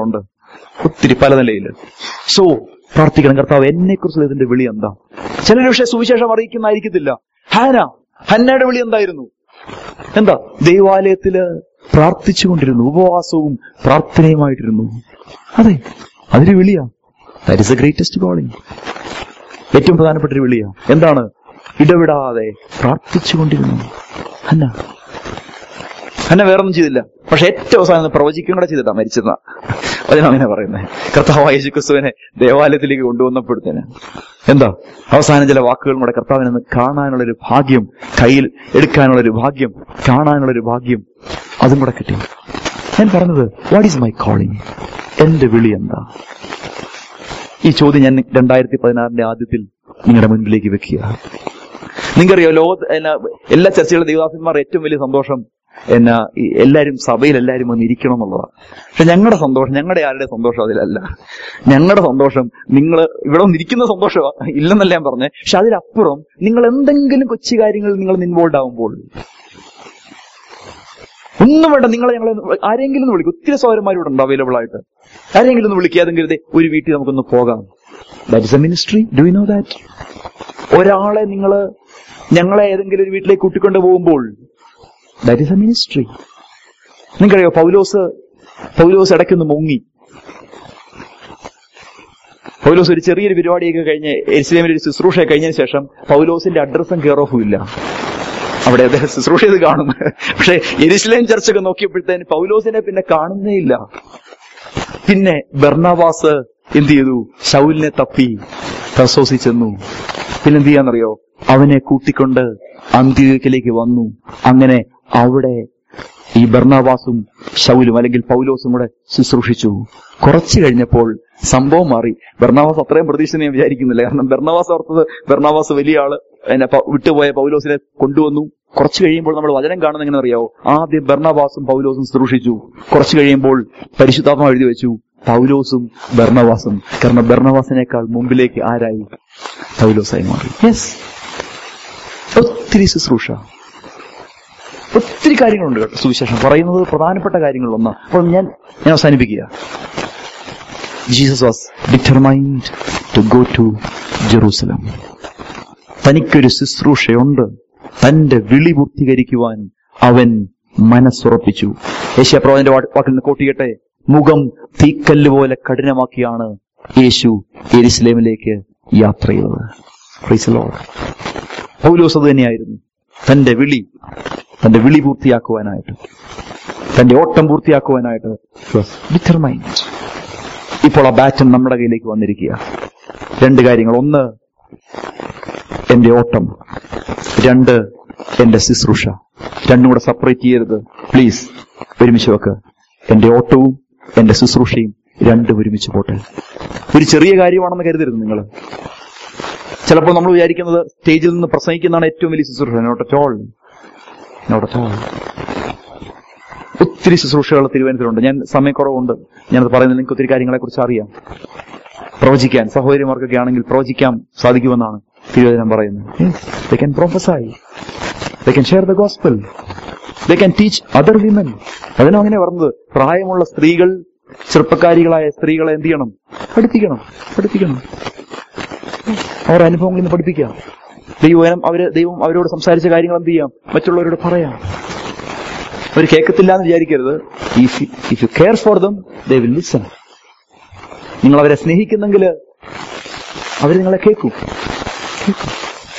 ഒത്തിരി പല നിലയിൽ സോ പ്രാർത്ഥിക്കണം കർത്താവ് എന്നെ കുറിച്ചുള്ള ഇതിന്റെ വിളി എന്താ ചിലർ പക്ഷേ സുവിശേഷം അറിയിക്കുന്നതായിരിക്കത്തില്ല ഹാന ഹന്നയുടെ വിളി എന്തായിരുന്നു എന്താ ദൈവാലയത്തില് പ്രാർത്ഥിച്ചുകൊണ്ടിരുന്നു ഉപവാസവും പ്രാർത്ഥനയുമായിട്ടിരുന്നു അതെ അതൊരു വിളിയാ that is a greatest calling ഏറ്റവും പ്രധാനപ്പെട്ട ഒരു വിളിയാ എന്താണ് ഇടവിടാതെ പ്രാർത്ഥിച്ചുകൊണ്ടിരുന്നു ഹന്ന ഹന്ന വേറൊന്നും ചെയ്തില്ല പക്ഷെ ഏറ്റവും അവസാനം പ്രവചിക്കും കൂടെ ചെയ്തിട്ടാ മരിച്ചെന്ന അതിനങ്ങനെ പറയുന്നത് കർത്താവായ യേശു ക്രിസ്തുവിനെ ദേവാലയത്തിലേക്ക് കൊണ്ടുവന്നപ്പെടുത്തേന് എന്താ അവസാനം ചില വാക്കുകളും കൂടെ കർത്താവിനെ ഒന്ന് കാണാനുള്ളൊരു ഭാഗ്യം കയ്യിൽ എടുക്കാനുള്ളൊരു ഭാഗ്യം കാണാനുള്ളൊരു ഭാഗ്യം അതും കൂടെ കിട്ടി ഞാൻ പറഞ്ഞത് വാട്ട് ഈസ് മൈ കോളിംഗ് എന്റെ വിളി എന്താ ഈ ചോദ്യം ഞാൻ രണ്ടായിരത്തി പതിനാറിന്റെ ആദ്യത്തിൽ നിങ്ങളുടെ മുൻപിലേക്ക് വെക്കുക നിങ്ങൾക്കറിയോ ലോക എന്നാ, എല്ലാ ചർച്ചകളും ദൈവദാസന്മാർ ഏറ്റവും വലിയ സന്തോഷം എന്നാ ഈ എല്ലാരും സഭയിൽ എല്ലാരും വന്ന് ഇരിക്കണം എന്നുള്ളതാണ് പക്ഷെ ഞങ്ങളുടെ സന്തോഷം ഞങ്ങളുടെ ആരുടെ സന്തോഷം അതിലല്ല ഞങ്ങളുടെ സന്തോഷം നിങ്ങൾ ഇവിടെ വന്നിരിക്കുന്ന സന്തോഷമാണ് ഇല്ലെന്നല്ല ഞാൻ പറഞ്ഞത് പക്ഷെ അതിലപ്പുറം നിങ്ങൾ എന്തെങ്കിലും കൊച്ചു കാര്യങ്ങളിൽ നിങ്ങൾ ഇൻവോൾവ് ആവുമ്പോൾ ഒന്നും വേണ്ട നിങ്ങളെ ഞങ്ങളെ ഒന്ന് ആരെങ്കിലും ഒന്ന് വിളിക്കും ഒത്തിരി സൗകര്യന്മാരിവിടെ ഉണ്ട് അവൈലബിൾ ആയിട്ട് ആരെങ്കിലും ഒന്ന് വിളിക്കുക ഏതെങ്കിലും ദേ ഒരു വീട്ടിൽ നമുക്കൊന്ന് പോകാം that is a ministry do you know that ഒരാളെ നിങ്ങൾ ഞങ്ങളെ ഏതെങ്കിലും ഒരു വീട്ടിലേക്ക് കൂട്ടിക്കൊണ്ട് പോകുമ്പോൾ ദാറ്റ് ഇസ് എ മിനിസ്ട്രി നിങ്ങൾക്കറിയോ പൗലോസ് പൗലോസ് ഇടയ്ക്കൊന്ന് മുങ്ങി പൗലോസ് ഒരു ചെറിയൊരു പരിപാടിയൊക്കെ കഴിഞ്ഞ് എരിശിലേമിൽ ഒരു ശുശ്രൂഷ കഴിഞ്ഞതിന് ശേഷം പൗലോസിന്റെ അഡ്രസ്സും കെയർ ഓഫും ഇല്ല അവിടെ അദ്ദേഹം ശുശ്രൂഷ ചെയ്ത് കാണും പക്ഷെ എരിശിലേം ചർച്ചൊക്കെ നോക്കിയപ്പോഴത്തേന് പൗലോസിനെ പിന്നെ കാണുന്നേ ഇല്ല പിന്നെ ബർണവാസ് എന്ത് ചെയ്തു ശൗലിനെ തപ്പി തർസോസി ചെന്നു പിന്നെ എന്ത് ചെയ്യാന്നറിയോ അവനെ കൂട്ടിക്കൊണ്ട് അന്ത്യത്തിലേക്ക് വന്നു അങ്ങനെ അവിടെ ഈ ബർണവാസും ശൗലും അല്ലെങ്കിൽ പൗലോസും കൂടെ ശുശ്രൂഷിച്ചു കുറച്ചു കഴിഞ്ഞപ്പോൾ സംഭവം മാറി ബർണവാസ് അത്രയും പ്രതീക്ഷ ഞാൻ വിചാരിക്കുന്നില്ല കാരണം ബർണവാസ് ഓർത്തത് ബർണവാസ് വലിയ ആള് എന്നെ പ- വിട്ടുപോയ പൗലോസിനെ കൊണ്ടുവന്നു കുറച്ചു കഴിയുമ്പോൾ നമ്മൾ വചനം കാണുന്ന എങ്ങനെ അറിയാവോ ആദ്യം ബർണവാസും പൗലോസും ശുശ്രൂഷിച്ചു കുറച്ചു കഴിയുമ്പോൾ പരിശുദ്ധാത്മ എഴുതി വെച്ചു പൗലോസും ബർണവാസും കാരണം ബർണവാസിനേക്കാൾ മുമ്പിലേക്ക് ആരായി പൗലോസായി മാറി യെസ് ഒത്തിരി ശുശ്രൂഷ ഒത്തിരി കാര്യങ്ങളുണ്ട് കേട്ടോ സുവിശേഷം പറയുന്നത് പ്രധാനപ്പെട്ട കാര്യങ്ങളിലൊന്ന് അപ്പോൾ ഞാൻ ഞാൻ അവസാനിപ്പിക്കുക Jesus was determined to go to Jerusalem തനിക്കൊരു ശുശ്രൂഷയുണ്ട് തന്റെ വിളി പൂർത്തീകരിക്കുവാൻ അവൻ മനസ്സുറപ്പിച്ചു യേശുപ്രവാന്റെ വാക്കിൽ നിന്ന് കോട്ടിയട്ടെ മുഖം തീക്കല്ല് പോലെ കഠിനമാക്കിയാണ് യേശു എരിസ്ലേമിലേക്ക് യാത്ര ചെയ്തത് Praise the Lord. പൗലോസ് അത് തന്നെയായിരുന്നു തന്റെ വിളി തന്റെ വിളി പൂർത്തിയാക്കുവാനായിട്ട് തന്റെ ഓട്ടം പൂർത്തിയാക്കുവാനായിട്ട് ഡിറ്റർമൈൻഡ് ഇപ്പോൾ ആ ബാറ്റൻ നമ്മുടെ കയ്യിലേക്ക് വന്നിരിക്കുക രണ്ട് കാര്യങ്ങൾ ഒന്ന് എന്റെ ഓട്ടം രണ്ട് എന്റെ ശുശ്രൂഷ രണ്ടും കൂടെ സെപ്പറേറ്റ് ചെയ്യരുത് പ്ലീസ് ഒരുമിച്ച് വെക്ക് എന്റെ ഓട്ടവും എന്റെ ശുശ്രൂഷയും രണ്ടും ഒരുമിച്ച് പോട്ടെ ഒരു ചെറിയ കാര്യമാണെന്ന് കരുതരുത് നിങ്ങൾ ചിലപ്പോൾ നമ്മൾ വിചാരിക്കുന്നത് സ്റ്റേജിൽ നിന്ന് പ്രസംഗിക്കുന്നതാണ് ഏറ്റവും വലിയ ശുശ്രൂഷ not at all. Not at all. ഒത്തിരി ശുശ്രൂഷകൾ തിരുവനന്തപുരമുണ്ട് ഞാൻ സമയക്കുറവുണ്ട് ഞാനത് പറയുന്നത് നിങ്ങൾക്ക് ഒത്തിരി കാര്യങ്ങളെ കുറിച്ച് അറിയാം പ്രവചിക്കാൻ സഹോദരിമാർക്കൊക്കെ ആണെങ്കിൽ പ്രവചിക്കാൻ സാധിക്കുമെന്നാണ് തിരുവചനം പറയുന്നത് they can prophesy they can share the gospel they can teach other women അതിനും അങ്ങനെ പറഞ്ഞത് പ്രായമുള്ള സ്ത്രീകൾ ചെറുപ്പക്കാരികളായ സ്ത്രീകളെ എന്ത് ചെയ്യണം പഠിപ്പിക്കണം പഠിപ്പിക്കണം അവരുടെ അനുഭവങ്ങളിൽ നിന്ന് പഠിപ്പിക്കാം ദൈവം അവര് ദൈവം അവരോട് സംസാരിച്ച കാര്യങ്ങൾ എന്ത് ചെയ്യാം മറ്റുള്ളവരോട് പറയാം അവർ കേൾക്കത്തില്ല എന്ന് വിചാരിക്കരുത് if if you care for them they will listen നിങ്ങൾ അവരെ സ്നേഹിക്കുന്നെങ്കിൽ അവർ നിങ്ങളെ കേൾക്കും കേൾക്കും.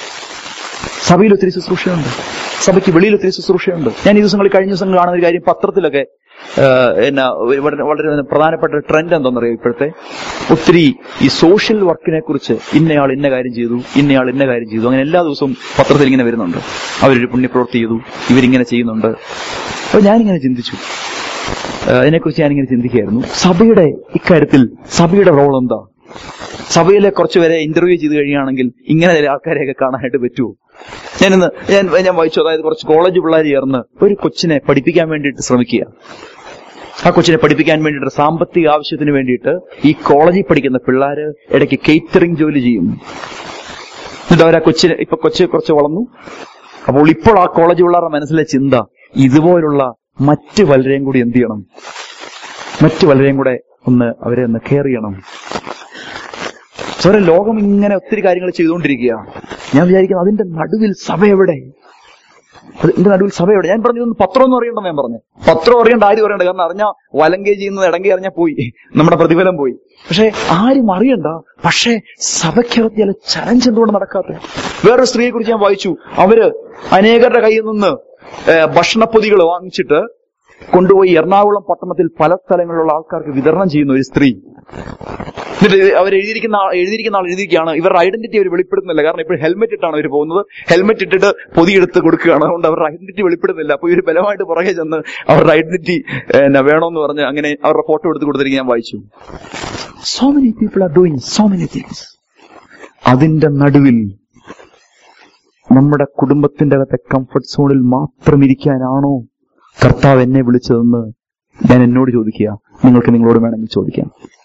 സഭയിൽ ഒത്തിരി ശുശ്രൂഷയുണ്ട് സഭയ്ക്ക് വെളിയിൽ ഒത്തിരി ശുശ്രൂഷയുണ്ട് ഞാൻ ഈ ദിവസങ്ങളിൽ കഴിഞ്ഞ ദിവസം കാണുന്ന ഒരു കാര്യം പത്രത്തിലൊക്കെ ആ, എന്നാ ഒരു വളരെ വളരെ പ്രധാനപ്പെട്ട ട്രെൻഡ് എന്താണെന്നറിയോ ഇപ്പോഴത്തെ ഒത്തിരി ഈ സോഷ്യൽ വർക്കിനെ കുറിച്ച് ഇന്നയാൾ ഇന്ന കാര്യം ചെയ്തു ഇന്നയാൾ ഇന്ന കാര്യം ചെയ്തു അങ്ങനെ എല്ലാ ദിവസവും പത്രത്തിൽ ഇങ്ങനെ വരുന്നുണ്ട് അവരൊരു പുണ്യപ്രവൃത്തി ചെയ്തു ഇവരിങ്ങനെ ചെയ്യുന്നുണ്ട് അപ്പൊ ഞാനിങ്ങനെ ചിന്തിച്ചു ആ, അതിനെക്കുറിച്ച് ഞാനിങ്ങനെ ചിന്തിക്കുകയായിരുന്നു സഭയുടെ ഇക്കാര്യത്തിൽ സഭയുടെ റോൾ എന്താ സഭയിലെ കുറച്ച് പേരെ ഇന്റർവ്യൂ ചെയ്ത് കഴിയുകയാണെങ്കിൽ ഇങ്ങനെ ചില ആൾക്കാരെയൊക്കെ കാണാനായിട്ട് പറ്റുമോ ഞാനിന്ന് ഞാൻ ഞാൻ വായിച്ചു അതായത് കുറച്ച് കോളേജ് പിള്ളേർ ചേർന്ന് ഒരു കൊച്ചിനെ പഠിപ്പിക്കാൻ വേണ്ടിയിട്ട് ശ്രമിക്കുക ആ കൊച്ചിനെ പഠിപ്പിക്കാൻ വേണ്ടിയിട്ട് സാമ്പത്തിക ആവശ്യത്തിന് വേണ്ടിയിട്ട് ഈ കോളേജിൽ പഠിക്കുന്ന പിള്ളേര് ഇടയ്ക്ക് കേറ്ററിംഗ് ജോലി ചെയ്യും എന്നിട്ട് അവർ ആ കൊച്ചിനെ ഇപ്പൊ കൊച്ച് കുറച്ച് വളർന്നു അപ്പോൾ ഇപ്പോൾ ആ കോളേജ് പിള്ളേരുടെ മനസ്സിലെ ചിന്ത ഇതുപോലുള്ള മറ്റ് പലരെയും കൂടി എന്ത് ചെയ്യണം മറ്റു പലരെയും കൂടെ ഒന്ന് അവരെ ഒന്ന് കെയർ ചെയ്യണം സോറെ ലോകം ഇങ്ങനെ ഒത്തിരി കാര്യങ്ങൾ ചെയ്തുകൊണ്ടിരിക്കുക ഞാൻ വിചാരിക്കുന്നു അതിന്റെ നടുവിൽ സഭ എവിടെ അതിന്റെ നടുവിൽ സഭ എവിടെ ഞാൻ പറഞ്ഞു ഇതൊന്നും പത്രം ഒന്നും അറിയണ്ടെന്ന് ഞാൻ പറഞ്ഞു പത്രം അറിയേണ്ട ആരും അറിയണ്ട കാരണം അറിഞ്ഞാൽ വലങ്കേ ചെയ്യുന്നത് ഇടങ്കേ അറിഞ്ഞാൽ പോയി നമ്മുടെ പ്രതിഫലം പോയി പക്ഷെ ആരും അറിയണ്ട പക്ഷേ സഭയ്ക്കകത്ത് ചില ചലഞ്ച് എന്തുകൊണ്ട് നടക്കാത്ത വേറൊരു സ്ത്രീയെ കുറിച്ച് ഞാൻ വായിച്ചു അവര് അനേകരുടെ കയ്യിൽ നിന്ന് ഏഹ്, ഭക്ഷണപ്പൊതികൾ വാങ്ങിച്ചിട്ട് കൊണ്ടുപോയി എറണാകുളം പട്ടണത്തിൽ പല സ്ഥലങ്ങളിലുള്ള ആൾക്കാർക്ക് വിതരണം ചെയ്യുന്ന ഒരു സ്ത്രീ എന്നിട്ട് അവർ എഴുതിയിരിക്കുന്ന ആൾ- എഴുതിയിരിക്കുന്ന ആൾ എഴുതിയിരിക്കുകയാണ് ഇവരുടെ ഐഡന്റിറ്റി അവർ വെളിപ്പെടുത്തുന്നില്ല കാരണം ഇപ്പോൾ ഹെൽമെറ്റ് ഇട്ടാണ് അവർ പോകുന്നത് ഹെൽമെറ്റ് ഇട്ടിട്ട് പൊതിയെടുത്ത് കൊടുക്കുകയാണ് അതുകൊണ്ട് അവരുടെ ഐഡന്റിറ്റി വെളിപ്പെടുന്നില്ല അപ്പൊ ഇവർ ബലമായിട്ട് പുറകെ ചെന്ന് അവരുടെ ഐഡന്റിറ്റി വേണമെന്ന് പറഞ്ഞ് അങ്ങനെ അവരുടെ ഫോട്ടോ എടുത്ത് കൊടുത്തിരിക്കും ഞാൻ വായിച്ചു so many people are doing so many things അതിന്റെ നടുവിൽ നമ്മുടെ കുടുംബത്തിന്റെ അകത്തെ കംഫർട്ട് സോണിൽ മാത്രം ഇരിക്കാനാണോ കർത്താവ് എന്നെ വിളിച്ചതെന്ന് ഞാൻ എന്നോട് ചോദിക്കുക നിങ്ങൾക്ക് നിങ്ങളോട് വേണമെങ്കിൽ ചോദിക്കാം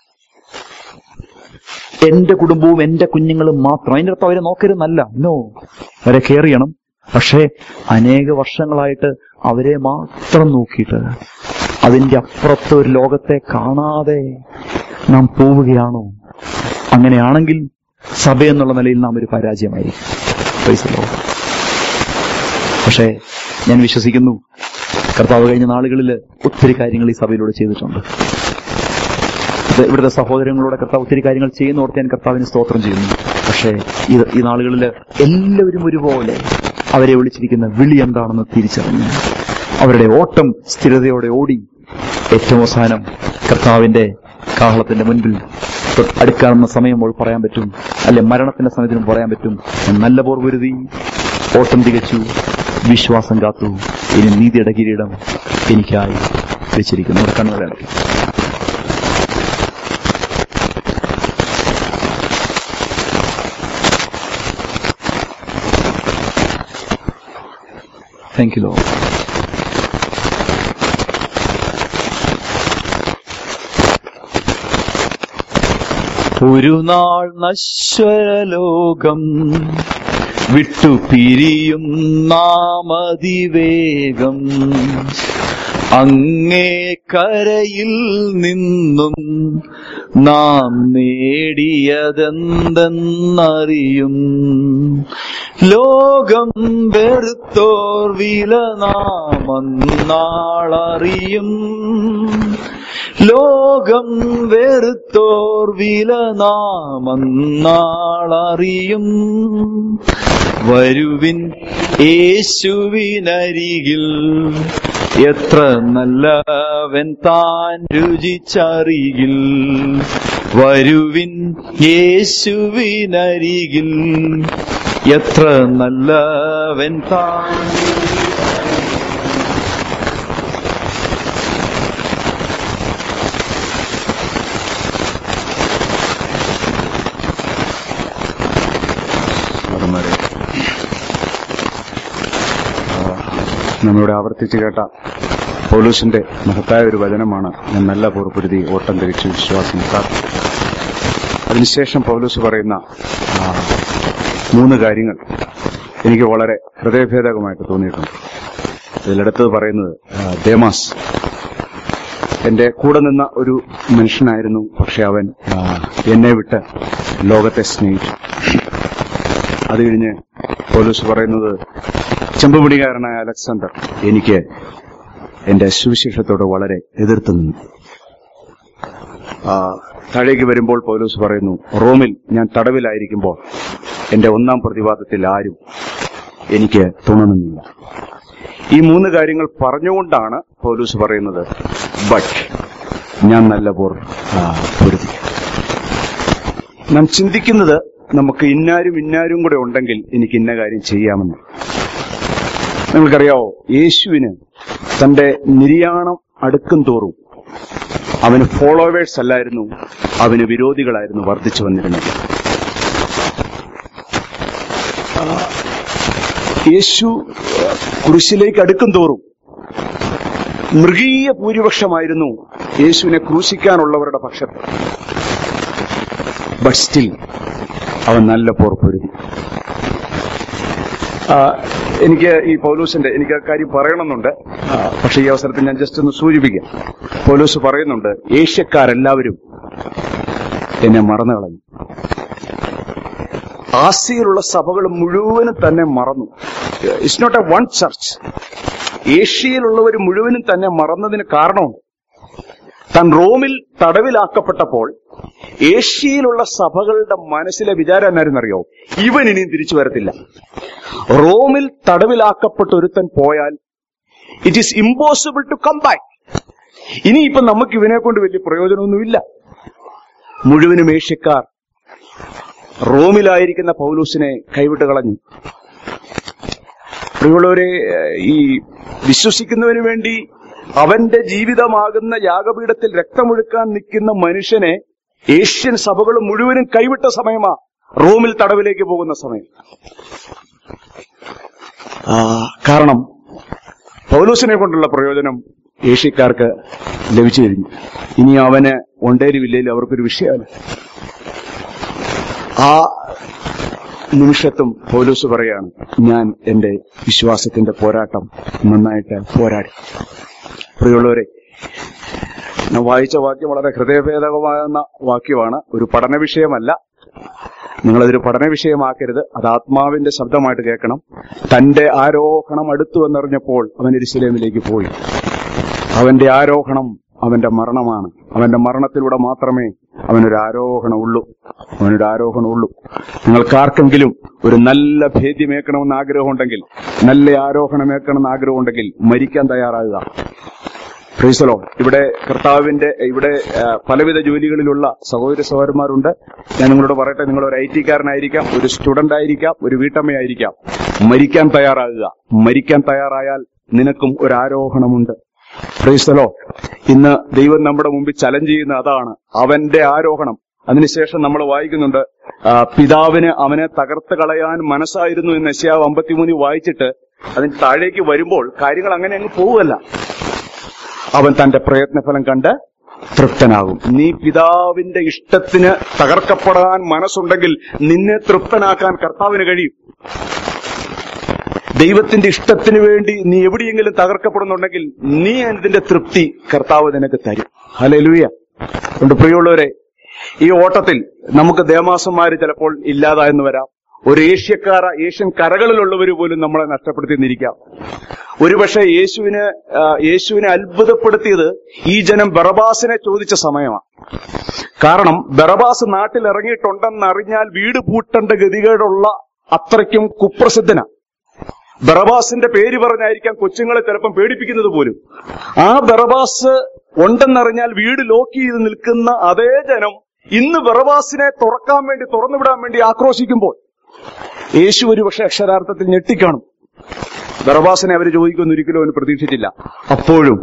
എന്റെ കുടുംബവും എന്റെ കുഞ്ഞുങ്ങളും മാത്രം അതിന്റെ അർത്ഥം അവരെ നോക്കരുതെന്നല്ല നോ അവരെ കെയർ ചെയ്യണം പക്ഷേ അനേക വർഷങ്ങളായിട്ട് അവരെ മാത്രം നോക്കിയിട്ട് അതിന്റെ അപ്പുറത്ത് ഒരു ലോകത്തെ കാണാതെ നാം പോവുകയാണോ അങ്ങനെയാണെങ്കിൽ സഭ എന്നുള്ള നിലയിൽ നാം ഒരു പരാജയമായിരിക്കും Praise the Lord. പക്ഷേ ഞാൻ വിശ്വസിക്കുന്നു കർത്താവ് കഴിഞ്ഞ നാളുകളിൽ ഒത്തിരി കാര്യങ്ങൾ ഈ സഭയിലൂടെ ചെയ്തിട്ടുണ്ട് ഇത് ഇവിടുത്തെ സഹോദരങ്ങളോട് കർത്താവ് ഒത്തിരി കാര്യങ്ങൾ ചെയ്യുന്നോർത്ത് ഞാൻ കർത്താവിന് സ്തോത്രം ചെയ്യുന്നു പക്ഷേ ഇത് ഈ നാളുകളിൽ എല്ലാവരും ഒരുപോലെ അവരെ വിളിച്ചിരിക്കുന്ന വിളി എന്താണെന്ന് തിരിച്ചറിഞ്ഞു അവരുടെ ഓട്ടം സ്ഥിരതയോടെ ഓടി ഏറ്റവും അവസാനം കർത്താവിന്റെ കാഹളത്തിന്റെ മുൻപിൽ തൊട്ട് അടുക്കാവുന്ന സമയമ്പോൾ പറയാൻ പറ്റും അല്ലെ മരണത്തിന്റെ സമയത്തിനും പറയാൻ പറ്റും ഞാൻ നല്ല പോർ വരുതി ഓട്ടം തികച്ചു വിശ്വാസം കാത്തു ഇനി നീതിയുടെ കിരീടം എനിക്കായി വെച്ചിരിക്കുന്നു നമ്മുടെ കണ്ണുകളെ അടയ്ക്കും താങ്ക് യു ലോ ഒരു നാൾ നശ്വരലോകം വിട്ടു പിരിയും നാമതിവേഗം അങ്ങേ കരയിൽ നിന്നും നാം നേടിയതെന്തെന്നറിയും ലോകം വെറുത്തോർ വില നാമന്നാളറിയും ലോകം വെറുത്തോർ വില നാമന്നാളറിയും വരുവിൻ യേശുവിനരികിൽ എത്ര നല്ലവൻ താൻ രുചിച്ചറികിൽ വരുവിൻ യേശുവിനരികിൽ എത്ര നല്ലവൻ താൻ
അവന്മാരെ നമ്മളിവിടെ ആവർത്തിച്ച് കേട്ട പൗലൂസിന്റെ മഹത്തായ ഒരു വചനമാണ് ഞാൻ നല്ല പുറപ്പെടുതി ഓട്ടം തിരിച്ച് വിശ്വാസം കാത്തു അതിനുശേഷം പൗലൂസ് പറയുന്ന ആ, മൂന്ന് കാര്യങ്ങൾ എനിക്ക് വളരെ ഹൃദയഭേദകമായിട്ട് തോന്നിയിട്ടുണ്ട് ഇതിലടുത്തത് പറയുന്നത് ആ, ദേമാസ് എന്റെ കൂടെ നിന്ന ഒരു മനുഷ്യനായിരുന്നു പക്ഷെ അവൻ ആ, എന്നെ വിട്ട് ലോകത്തെ സ്നേഹിച്ചു അത് കഴിഞ്ഞ് പോലീസ് പറയുന്നത് ചെമ്പുപിടികാരനായ അലക്സാണ്ടർ എനിക്ക് എന്റെ സുവിശേഷത്തോട് വളരെ എതിർത്ത് നിന്നു ആ, താഴേക്ക് വരുമ്പോൾ പൗലൂസ് പറയുന്നു റോമിൽ ഞാൻ തടവിലായിരിക്കുമ്പോൾ എന്റെ ഒന്നാം പ്രതിവാദത്തിൽ ആരും എനിക്ക് തുണ നിന്നില്ല ഈ മൂന്ന് കാര്യങ്ങൾ പറഞ്ഞുകൊണ്ടാണ് പൗലൂസ് പറയുന്നത് ബട്ട് ഞാൻ നല്ല പോർ ആ, പൊരുതി നാം ചിന്തിക്കുന്നത് നമുക്ക് ഇന്നാരും ഇന്നാരും കൂടെ ഉണ്ടെങ്കിൽ എനിക്ക് ഇന്ന കാര്യം ചെയ്യാമെന്ന് നിങ്ങൾക്കറിയാവോ യേശുവിന് തന്റെ നിര്യാണം അടുക്കും തോറും അവന് ഫോളോവേഴ്സ് അല്ലായിരുന്നു അവന് വിരോധികളായിരുന്നു വർദ്ധിച്ചു വന്നിരുന്നത് ആ, യേശു കുരിശിലേക്ക് അടുക്കും തോറും മൃഗീയ ഭൂരിപക്ഷമായിരുന്നു യേശുവിനെ ക്രൂശിക്കാനുള്ളവരുടെ പക്ഷത്ത് ബട്ട് സ്റ്റിൽ അവൻ നല്ല പോർ പൊരുതി ആ, എനിക്ക് ഈ പൗലൂസിന്റെ എനിക്ക് ആ കാര്യം പറയണമെന്നുണ്ട് ആ, പക്ഷേ ഈ അവസരത്തിൽ ഞാൻ ജസ്റ്റ് ഒന്ന് സൂചിപ്പിക്കാം പോലീസ് പറയുന്നുണ്ട് ഏഷ്യക്കാരെല്ലാവരും എന്നെ മറന്നു കളഞ്ഞു ആസിയയിലുള്ള സഭകൾ മുഴുവനും തന്നെ മറന്നു it's not a one church ഏഷ്യയിലുള്ളവർ മുഴുവനും തന്നെ മറന്നതിന് കാരണമുണ്ട് താൻ റോമിൽ തടവിലാക്കപ്പെട്ടപ്പോൾ ഏഷ്യയിലുള്ള സഭകളുടെ മനസ്സിലെ വിചാരം എന്നായിരുന്നറിയോ ഇവൻ ഇനിയും തിരിച്ചു വരത്തില്ല റോമിൽ തടവിലാക്കപ്പെട്ട ഒരുത്തൻ പോയാൽ it is impossible to come back ഇനിയിപ്പം നമുക്ക് ഇവനെ കൊണ്ട് വലിയ പ്രയോജനമൊന്നുമില്ല മുഴുവനും ഏഷ്യക്കാർ റോമിലായിരിക്കുന്ന പൗലൂസിനെ കൈവിട്ട് കളഞ്ഞു പ്രിയമുള്ളവരെ ഈ വിശ്വസിക്കുന്നവന് വേണ്ടി അവന്റെ ജീവിതമാകുന്ന യാഗപീഠത്തിൽ രക്തമൊഴുക്കാൻ നിൽക്കുന്ന മനുഷ്യനെ ഏഷ്യൻ സഭകൾ മുഴുവനും കൈവിട്ട സമയമാ റോമിൽ തടവിലേക്ക് പോകുന്ന സമയം ആ, കാരണം പൗലൂസിനെ കൊണ്ടുള്ള പ്രയോജനം ഏഷ്യക്കാർക്ക് ലഭിച്ചു കഴിഞ്ഞു ഇനി അവന് ഒണ്ടേരുമില്ലെങ്കിൽ അവർക്കൊരു വിഷയമല്ല ആ നിമിഷത്തും പൗലൂസ് പറയാണ് ഞാൻ എന്റെ വിശ്വാസത്തിന്റെ പോരാട്ടം നന്നായിട്ട് പോരാടി പ്രിയമുള്ളവരെ ഞാൻ വായിച്ച വാക്യം വളരെ ഹൃദയഭേദകമാകുന്ന വാക്യമാണ് ഒരു പഠന വിഷയമല്ല നിങ്ങളതൊരു പഠന വിഷയമാക്കരുത് അത് ആത്മാവിന്റെ ശബ്ദമായിട്ട് കേൾക്കണം തന്റെ ആരോഹണം അടുത്തു എന്നറിഞ്ഞപ്പോൾ അവൻ എരുസലേമിലേക്ക് പോയി അവന്റെ ആരോഹണം അവന്റെ മരണമാണ് അവന്റെ മരണത്തിലൂടെ മാത്രമേ അവനൊരു ആരോഹണം ഉള്ളൂ അവനൊരു ആരോഹണം ഉള്ളൂ നിങ്ങൾക്കാർക്കെങ്കിലും ഒരു നല്ല ഭേദ്യമേക്കണമെന്ന് ആഗ്രഹമുണ്ടെങ്കിൽ നല്ല ആരോഹണമേക്കണമെന്ന് ആഗ്രഹമുണ്ടെങ്കിൽ മരിക്കാൻ തയ്യാറാകുക ഫ്രീസലോ ഇവിടെ കർത്താവിന്റെ ഇവിടെ ആ, പലവിധ ജോലികളിലുള്ള സഹോദര സഹോദരന്മാരുണ്ട് ഞാൻ നിങ്ങളോട് പറയട്ടെ നിങ്ങൾ ഒരു ഐ ടിക്കാരനായിരിക്കാം ഒരു സ്റ്റുഡന്റ് ആയിരിക്കാം ഒരു വീട്ടമ്മയായിരിക്കാം മരിക്കാൻ തയ്യാറാകുക മരിക്കാൻ തയ്യാറായാൽ നിനക്കും ഒരു ആരോഹണമുണ്ട് ഫ്രീസലോ ഇന്ന് ദൈവം നമ്മുടെ മുമ്പിൽ ചലഞ്ച് ചെയ്യുന്ന അതാണ് അവന്റെ ആരോഹണം അതിനുശേഷം നമ്മൾ വായിക്കുന്നുണ്ട് ആ, പിതാവിന് അവനെ തകർത്ത് കളയാൻ മനസ്സായിരുന്നു എന്ന് എസ്യാവ് അമ്പത്തിമൂന്നിൽ വായിച്ചിട്ട് അതിന് താഴേക്ക് വരുമ്പോൾ കാര്യങ്ങൾ അങ്ങനെ അങ്ങ് പോവുകയല്ല അവൻ തന്റെ പ്രയത്നഫലം കണ്ട് തൃപ്തനാകും നീ പിതാവിന്റെ ഇഷ്ടത്തിന് തകർക്കപ്പെടാൻ മനസ്സുണ്ടെങ്കിൽ നിന്നെ തൃപ്തനാക്കാൻ കർത്താവിന് കഴിയും ദൈവത്തിന്റെ ഇഷ്ടത്തിന് വേണ്ടി നീ എവിടെയെങ്കിലും തകർക്കപ്പെടുന്നുണ്ടെങ്കിൽ നീ അതിന്റെ തൃപ്തി കർത്താവ് നിനക്ക് തരും ഹലലുയ അതുകൊണ്ട് പ്രിയമുള്ളവരെ ഈ ഓട്ടത്തിൽ നമുക്ക് ദേമാസന്മാര് ചിലപ്പോൾ ഇല്ലാതായെന്ന് വരാം ഒരു ഏഷ്യക്കാര ഏഷ്യൻ കരകളിലുള്ളവർ പോലും നമ്മളെ നഷ്ടപ്പെടുത്തിയിരിക്കാം ഒരുപക്ഷെ യേശുവിന് ആ, യേശുവിനെ അത്ഭുതപ്പെടുത്തിയത് ഈ ജനം ബറബാസിനെ ചോദിച്ച സമയമാണ് കാരണം ബറബാസ് നാട്ടിൽ ഇറങ്ങിയിട്ടുണ്ടെന്ന് അറിഞ്ഞാൽ വീട് പൂട്ടേണ്ട ഗതികേടുള്ള അത്രയ്ക്കും കുപ്രസിദ്ധന ബറബാസിന്റെ പേര് പറഞ്ഞായിരിക്കാം കൊച്ചുങ്ങളെ ചിലപ്പം പേടിപ്പിക്കുന്നത് പോലും ആ ബറബാസ് ഉണ്ടെന്നറിഞ്ഞാൽ വീട് ലോക്ക് ചെയ്ത് നിൽക്കുന്ന അതേ ജനം ഇന്ന് ബറബാസിനെ തുറക്കാൻ വേണ്ടി തുറന്നുവിടാൻ വേണ്ടി ആക്രോശിക്കുമ്പോൾ യേശു ഒരു പക്ഷെ അക്ഷരാർത്ഥത്തിൽ ഞെട്ടിക്കാണും ബറബാസിനെ അവർ ചോദിക്കുമെന്ന് ഒരിക്കലും അവന് പ്രതീക്ഷിച്ചില്ല അപ്പോഴും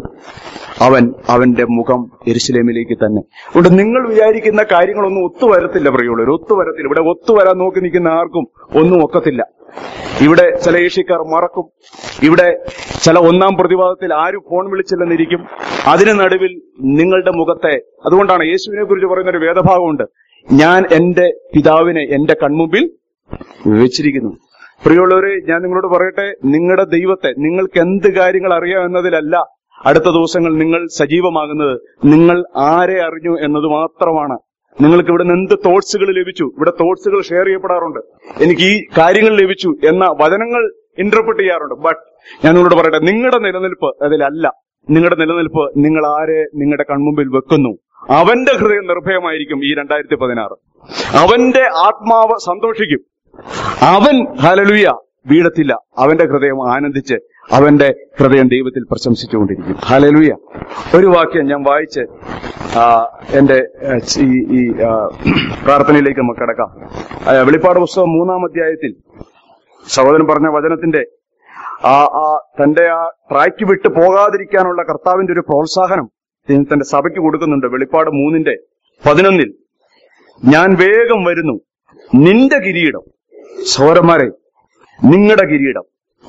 അവൻ അവന്റെ മുഖം എരുസലേമിലേക്ക് തന്നെ അതുകൊണ്ട് നിങ്ങൾ വിചാരിക്കുന്ന കാര്യങ്ങളൊന്നും ഒത്തുവരത്തില്ല പ്രിയുള്ളവർ ഒത്തുവരത്തില്ല ഇവിടെ ഒത്തുവരാൻ നോക്കി നിൽക്കുന്ന ആർക്കും ഒന്നും ഒക്കത്തില്ല ഇവിടെ ചില ഏഷ്യക്കാർ മറക്കും ഇവിടെ ചില ഒന്നാം പ്രതിവാദത്തിൽ ആരും ഫോൺ വിളിച്ചില്ലെന്നിരിക്കും അതിന് നടുവിൽ നിങ്ങളുടെ മുഖത്തെ അതുകൊണ്ടാണ് യേശുവിനെ കുറിച്ച് പറയുന്ന ഒരു വേദഭാഗമുണ്ട് ഞാൻ എന്റെ പിതാവിനെ എന്റെ കൺമുമ്പിൽ വെച്ചിരിക്കുന്നു പ്രിയമുള്ളവരെ ഞാൻ നിങ്ങളോട് പറയട്ടെ നിങ്ങളുടെ ദൈവത്തെ നിങ്ങൾക്ക് എന്ത് കാര്യങ്ങൾ അറിയാം എന്നതിലല്ല അടുത്ത ദിവസങ്ങൾ നിങ്ങൾ സജീവമാകുന്നത് നിങ്ങൾ ആരെ അറിഞ്ഞു എന്നത് മാത്രമാണ് നിങ്ങൾക്ക് ഇവിടെ നിന്ന് എന്ത് തോട്ട്സുകൾ ലഭിച്ചു ഇവിടെ തോട്ട്സുകൾ ഷെയർ ചെയ്യപ്പെടാറുണ്ട് എനിക്ക് ഈ കാര്യങ്ങൾ ലഭിച്ചു എന്ന വചനങ്ങൾ ഇന്റർപ്രറ്റ് ചെയ്യാറുണ്ട് ബട്ട് ഞാൻ നിങ്ങളോട് പറയട്ടെ നിങ്ങളുടെ നിലനിൽപ്പ് അതിലല്ല നിങ്ങളുടെ നിലനിൽപ്പ് നിങ്ങൾ ആരെ നിങ്ങളുടെ കൺമുമ്പിൽ വെക്കുന്നു അവന്റെ ഹൃദയം നിർഭയമായിരിക്കും ഈ രണ്ടായിരത്തി പതിനാറ് അവന്റെ ആത്മാവ് സന്തോഷിക്കും അവൻ ഹലലുയ വീഴത്തില്ല അവന്റെ ഹൃദയം ആനന്ദിച്ച് അവന്റെ ഹൃദയം ദൈവത്തിൽ പ്രശംസിച്ചുകൊണ്ടിരിക്കും ഹലലുയ ഒരു വാക്യം ഞാൻ വായിച്ച് ആ, എന്റെ ആ, ഈ ഈ ആ, പ്രാർത്ഥനയിലേക്ക് നമുക്ക് കിടക്കാം ആ, വെളിപ്പാട് പുസ്തകം മൂന്നാം അധ്യായത്തിൽ സഹോദരൻ പറഞ്ഞ വചനത്തിന്റെ ആ ആ തന്റെ ആ ട്രാക്ക് വിട്ട് പോകാതിരിക്കാനുള്ള കർത്താവിന്റെ ഒരു പ്രോത്സാഹനം ഇതിന് തന്റെ സഭയ്ക്ക് കൊടുക്കുന്നുണ്ട് വെളിപ്പാട് മൂന്നിന്റെ പതിനൊന്നിൽ ഞാൻ വേഗം വരുന്നു നിന്റെ കിരീടം സഹോദരന്മാരെ നിങ്ങളുടെ കിരീടം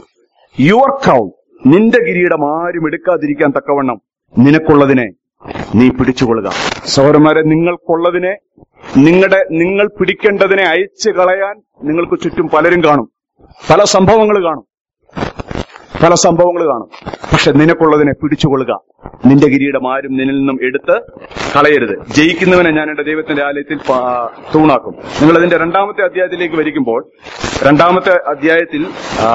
യുവർ ക്രൗൺ നിന്റെ കിരീടം ആരും എടുക്കാതിരിക്കാൻ തക്കവണ്ണം നിനക്കുള്ളതിനെ നീ പിടിച്ചുകൊള്ളുക സഹോദരന്മാരെ നിങ്ങൾക്കുള്ളതിനെ നിങ്ങളുടെ നിങ്ങൾ പിടിക്കേണ്ടതിനെ അയച്ചു കളയാൻ നിങ്ങൾക്ക് ചുറ്റും പലരും കാണും പല സംഭവങ്ങൾ കാണും പല സംഭവങ്ങൾ കാണും പക്ഷെ നിനക്കുള്ളതിനെ പിടിച്ചുകൊള്ളുക നിന്റെ കിരീടം ആരും നിന്നിൽ നിന്നും എടുത്ത് കളയരുത് ജയിക്കുന്നവനെ ഞാൻ എന്റെ ദൈവത്തിന്റെ ആലയത്തിൽ പാ- തൂണാക്കും നിങ്ങൾ അതിന്റെ രണ്ടാമത്തെ അധ്യായത്തിലേക്ക് വരിക്കുമ്പോൾ രണ്ടാമത്തെ അധ്യായത്തിൽ ആ,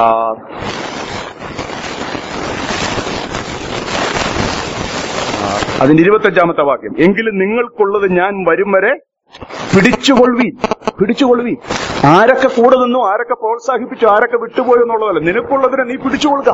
ആ, അതിന്റെ ഇരുപത്തഞ്ചാമത്തെ വാക്യം എങ്കിലും നിങ്ങൾക്കുള്ളത് ഞാൻ വരും വരെ പിടിച്ചുകൊള്ളുവീൻ പിടിച്ചുകൊള്ളുവീൻ ആരൊക്കെ കൂടെ നിന്നു ആരൊക്കെ പ്രോത്സാഹിപ്പിച്ചു ആരൊക്കെ വിട്ടുപോയി എന്നുള്ളതല്ല നിനക്കുള്ളതിനെ നീ പിടിച്ചുകൊള്ളുക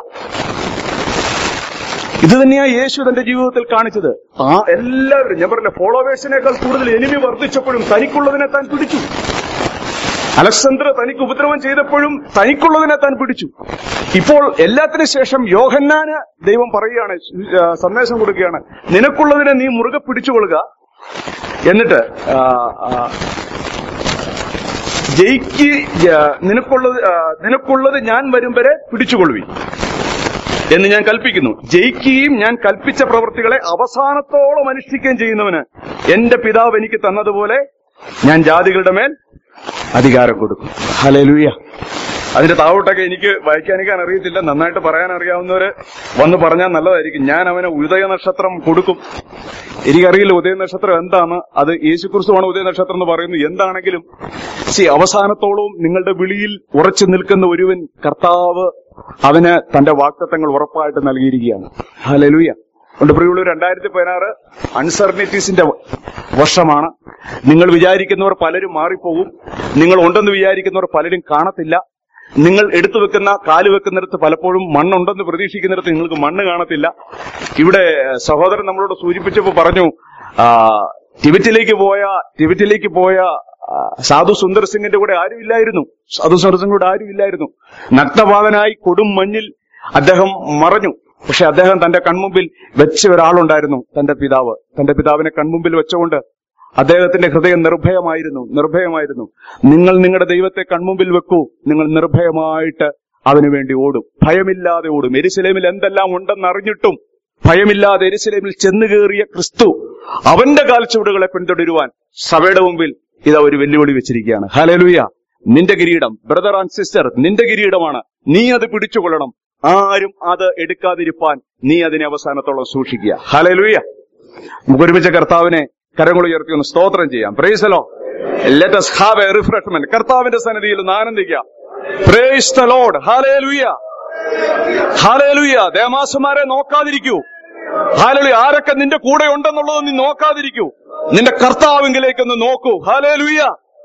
ഇത് തന്നെയാ യേശു തന്റെ ജീവിതത്തിൽ കാണിച്ചത് ആ എല്ലാവരും ഞാൻ പറഞ്ഞ ഫോളോവേഴ്സിനേക്കാൾ കൂടുതൽ എനിമി വർദ്ധിച്ചപ്പോഴും തനിക്കുള്ളതിനെ താൻ പിടിച്ചു അലക്സണ്ടർ തനിക്ക് ഉപദ്രവം ചെയ്തപ്പോഴും തനിക്കുള്ളതിനെ താൻ പിടിച്ചു ഇപ്പോൾ എല്ലാത്തിനു ശേഷം യോഹന്നാന് ദൈവം പറയുകയാണ് ആ, സന്ദേശം കൊടുക്കുകയാണ് നിനക്കുള്ളതിനെ നീ മുറുകെ പിടിച്ചുകൊള്ളുക എന്നിട്ട് ആ, ആ, ജയിക്ക് ആ, നിനക്കുള്ളത് ആ, നിനക്കുള്ളത് ഞാൻ വരും വരെ പിടിച്ചുകൊള്ളുവീൻ എന്ന് ഞാൻ കൽപ്പിക്കുന്നു ജയിക്കുകയും ഞാൻ കൽപ്പിച്ച പ്രവൃത്തികളെ അവസാനത്തോളം അനുഷ്ഠിക്കുകയും ചെയ്യുന്നവന് എന്റെ പിതാവ് എനിക്ക് തന്നതുപോലെ ഞാൻ ജാതികളുടെ മേൽ അധികാരം കൊടുക്കും ഹലലുയ അതിന്റെ താവോട്ടൊക്കെ എനിക്ക് വായിക്കാനിക്കാൻ അറിയത്തില്ല നന്നായിട്ട് പറയാൻ അറിയാവുന്നവര് വന്ന് പറഞ്ഞാൽ നല്ലതായിരിക്കും ഞാൻ അവന് ഉദയ നക്ഷത്രം കൊടുക്കും എനിക്കറിയില്ല ഉദയ നക്ഷത്രം എന്താണ് അത് യേശുക്രിസ്തുവാണ് ഉദയ നക്ഷത്രം എന്ന് പറയുന്നത് എന്താണെങ്കിലും സി അവസാനത്തോളവും നിങ്ങളുടെ വിളിയിൽ ഉറച്ചു നിൽക്കുന്ന ഒരുവൻ കർത്താവ് അവന് തന്റെ വാക്തത്വങ്ങൾ ഉറപ്പായിട്ട് നൽകിയിരിക്കുകയാണ് ഹലലുയ കൊണ്ട് പ്രിയുള്ള രണ്ടായിരത്തി പതിനാറ് അൺസർണിറ്റീസിന്റെ വർഷമാണ് നിങ്ങൾ വിചാരിക്കുന്നവർ പലരും മാറിപ്പോകും നിങ്ങൾ ഉണ്ടെന്ന് വിചാരിക്കുന്നവർ പലരും കാണത്തില്ല നിങ്ങൾ എടുത്തു വെക്കുന്ന കാല് വെക്കുന്നിടത്ത് പലപ്പോഴും മണ്ണുണ്ടെന്ന് പ്രതീക്ഷിക്കുന്നിടത്ത് നിങ്ങൾക്ക് മണ്ണ് കാണത്തില്ല ഇവിടെ സഹോദരൻ നമ്മളോട് സൂചിപ്പിച്ചപ്പോൾ പറഞ്ഞു ആ, ടിബറ്റിലേക്ക് പോയ ടിബറ്റിലേക്ക് പോയ ആ, സാധു സുന്ദർ സിംഗിന്റെ കൂടെ ആരും ഇല്ലായിരുന്നു സാധു സുന്ദർ സിംഗിന്റെ കൂടെ ആരും ഇല്ലായിരുന്നു നഗ്നപാതനായി കൊടും മഞ്ഞിൽ അദ്ദേഹം മറഞ്ഞു പക്ഷെ അദ്ദേഹം തന്റെ കൺമുമ്പിൽ വെച്ച ഒരാളുണ്ടായിരുന്നു തന്റെ പിതാവ് തന്റെ പിതാവിനെ കൺമുമ്പിൽ വെച്ചുകൊണ്ട് അദ്ദേഹത്തിന്റെ ഹൃദയം നിർഭയമായിരുന്നു നിർഭയമായിരുന്നു നിങ്ങൾ നിങ്ങളുടെ ദൈവത്തെ കൺമുമ്പിൽ വെക്കൂ നിങ്ങൾ നിർഭയമായിട്ട് അവന് വേണ്ടി ഓടും ഭയമില്ലാതെ ഓടും എരിശിലേമിൽ എന്തെല്ലാം ഉണ്ടെന്ന് അറിഞ്ഞിട്ടും ഭയമില്ലാതെ എരിശിലേമിൽ ചെന്നു കയറിയ ക്രിസ്തു അവന്റെ കാൽച്ചുവടുകളെ പിന്തുടരുവാൻ സഭയുടെ മുമ്പിൽ ഇതാ ഒരു വെല്ലുവിളി വെച്ചിരിക്കുകയാണ് ഹലലുയ നിന്റെ കിരീടം ബ്രദർ ആൻഡ് സിസ്റ്റർ നിന്റെ കിരീടമാണ് നീ അത് പിടിച്ചുകൊള്ളണം ആരും അത് എടുക്കാതിരിപ്പാൻ നീ അതിനെ അവസാനത്തോളം സൂക്ഷിക്കുക ഹലലുയ നമുക്ക് ഒരുമിച്ച് കർത്താവിനെ കരങ്ങൾ ഉയർത്തി ഒന്ന് സ്തോത്രം ചെയ്യാം പ്രൈസലോ let us have a refreshment കർത്താവിന്റെ സന്നിധിയിൽ ഒന്ന് ആനന്ദിക്കാം praise the Lord hallelujah hallelujah ദേമാസമാരെ നോക്കാതിരിക്കൂ ഹാലലു ആരൊക്കെ നിന്റെ കൂടെ ഉണ്ടെന്നുള്ളത് നീ നോക്കാതിരിക്കൂ നിന്റെ കർത്താവിങ്കിലേക്കൊന്ന് നോക്കൂ ഹാലേലുയ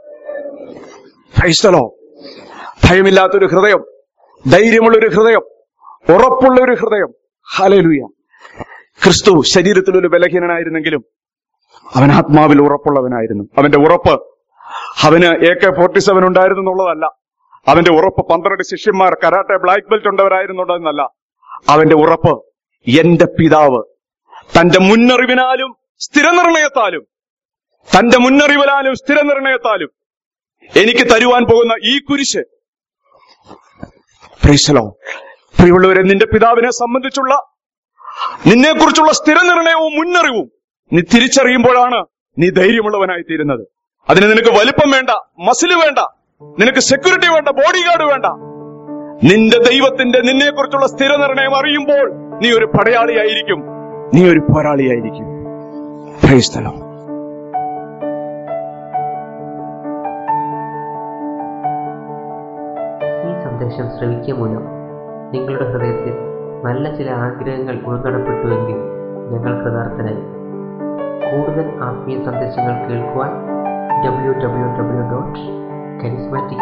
പ്രൈസ് ദ ലോർഡ് ഭയമില്ലാത്തൊരു ഹൃദയം ധൈര്യമുള്ളൊരു ഹൃദയം ഉറപ്പുള്ള ഒരു ഹൃദയം ഹാലേലുയ ക്രിസ്തു ശരീരത്തിൽ ഒരു ബലഹീനനായിരുന്നെങ്കിലും അവൻ ആത്മാവിൽ ഉറപ്പുള്ളവനായിരുന്നു അവന്റെ ഉറപ്പ് അവന് എ കെ ഫോർട്ടി സെവൻ ഉണ്ടായിരുന്നു എന്നുള്ളതല്ല അവന്റെ ഉറപ്പ് പന്ത്രണ്ട് ശിഷ്യന്മാർ കരാട്ടെ ബ്ലാക്ക് ബെൽറ്റ് ഉണ്ടവരായിരുന്നുള്ളതെന്നല്ല അവന്റെ ഉറപ്പ് എന്റെ പിതാവ് തന്റെ മുന്നറിവിനാലും സ്ഥിരനിർണയത്താലും തന്റെ മുന്നറിവിനാലും സ്ഥിരനിർണയത്താലും എനിക്ക് തരുവാൻ പോകുന്ന ഈ കുരിശ് പ്രീശലോ പ്രിയമുള്ളവരെ നിന്റെ പിതാവിനെ സംബന്ധിച്ചുള്ള നിന്നെക്കുറിച്ചുള്ള സ്ഥിരനിർണയവും മുന്നറിവും നീ തിരിച്ചറിയുമ്പോഴാണ് നീ ധൈര്യമുള്ളവനായി തീരുന്നത് അതിന് നിനക്ക് വലിപ്പം വേണ്ട മസിൽ വേണ്ട നിനക്ക് സെക്യൂരിറ്റി വേണ്ട ബോഡി ഗാർഡ് വേണ്ട നിന്റെ ദൈവത്തിന്റെ നിന്നെക്കുറിച്ചുള്ള സ്ഥിരനിർണയം അറിയുമ്പോൾ നീ ഒരു പടയാളിയായിരിക്കും നീ ഒരു പോരാളിയായിരിക്കും Praise the Lord.
ഈ സന്ദേശം ശ്രവിക്കുക മൂലം നിങ്ങളുടെ ഹൃദയത്തിൽ നല്ല ചില ആഗ്രഹങ്ങൾ ഉൾക്കടപ്പെട്ടുവെങ്കിൽ ഞങ്ങൾ കൃതാർത്ഥനായി കൂടുതൽ ആത്മീയ സന്ദേശങ്ങൾ കേൾക്കുവാൻ W W W dot charismatic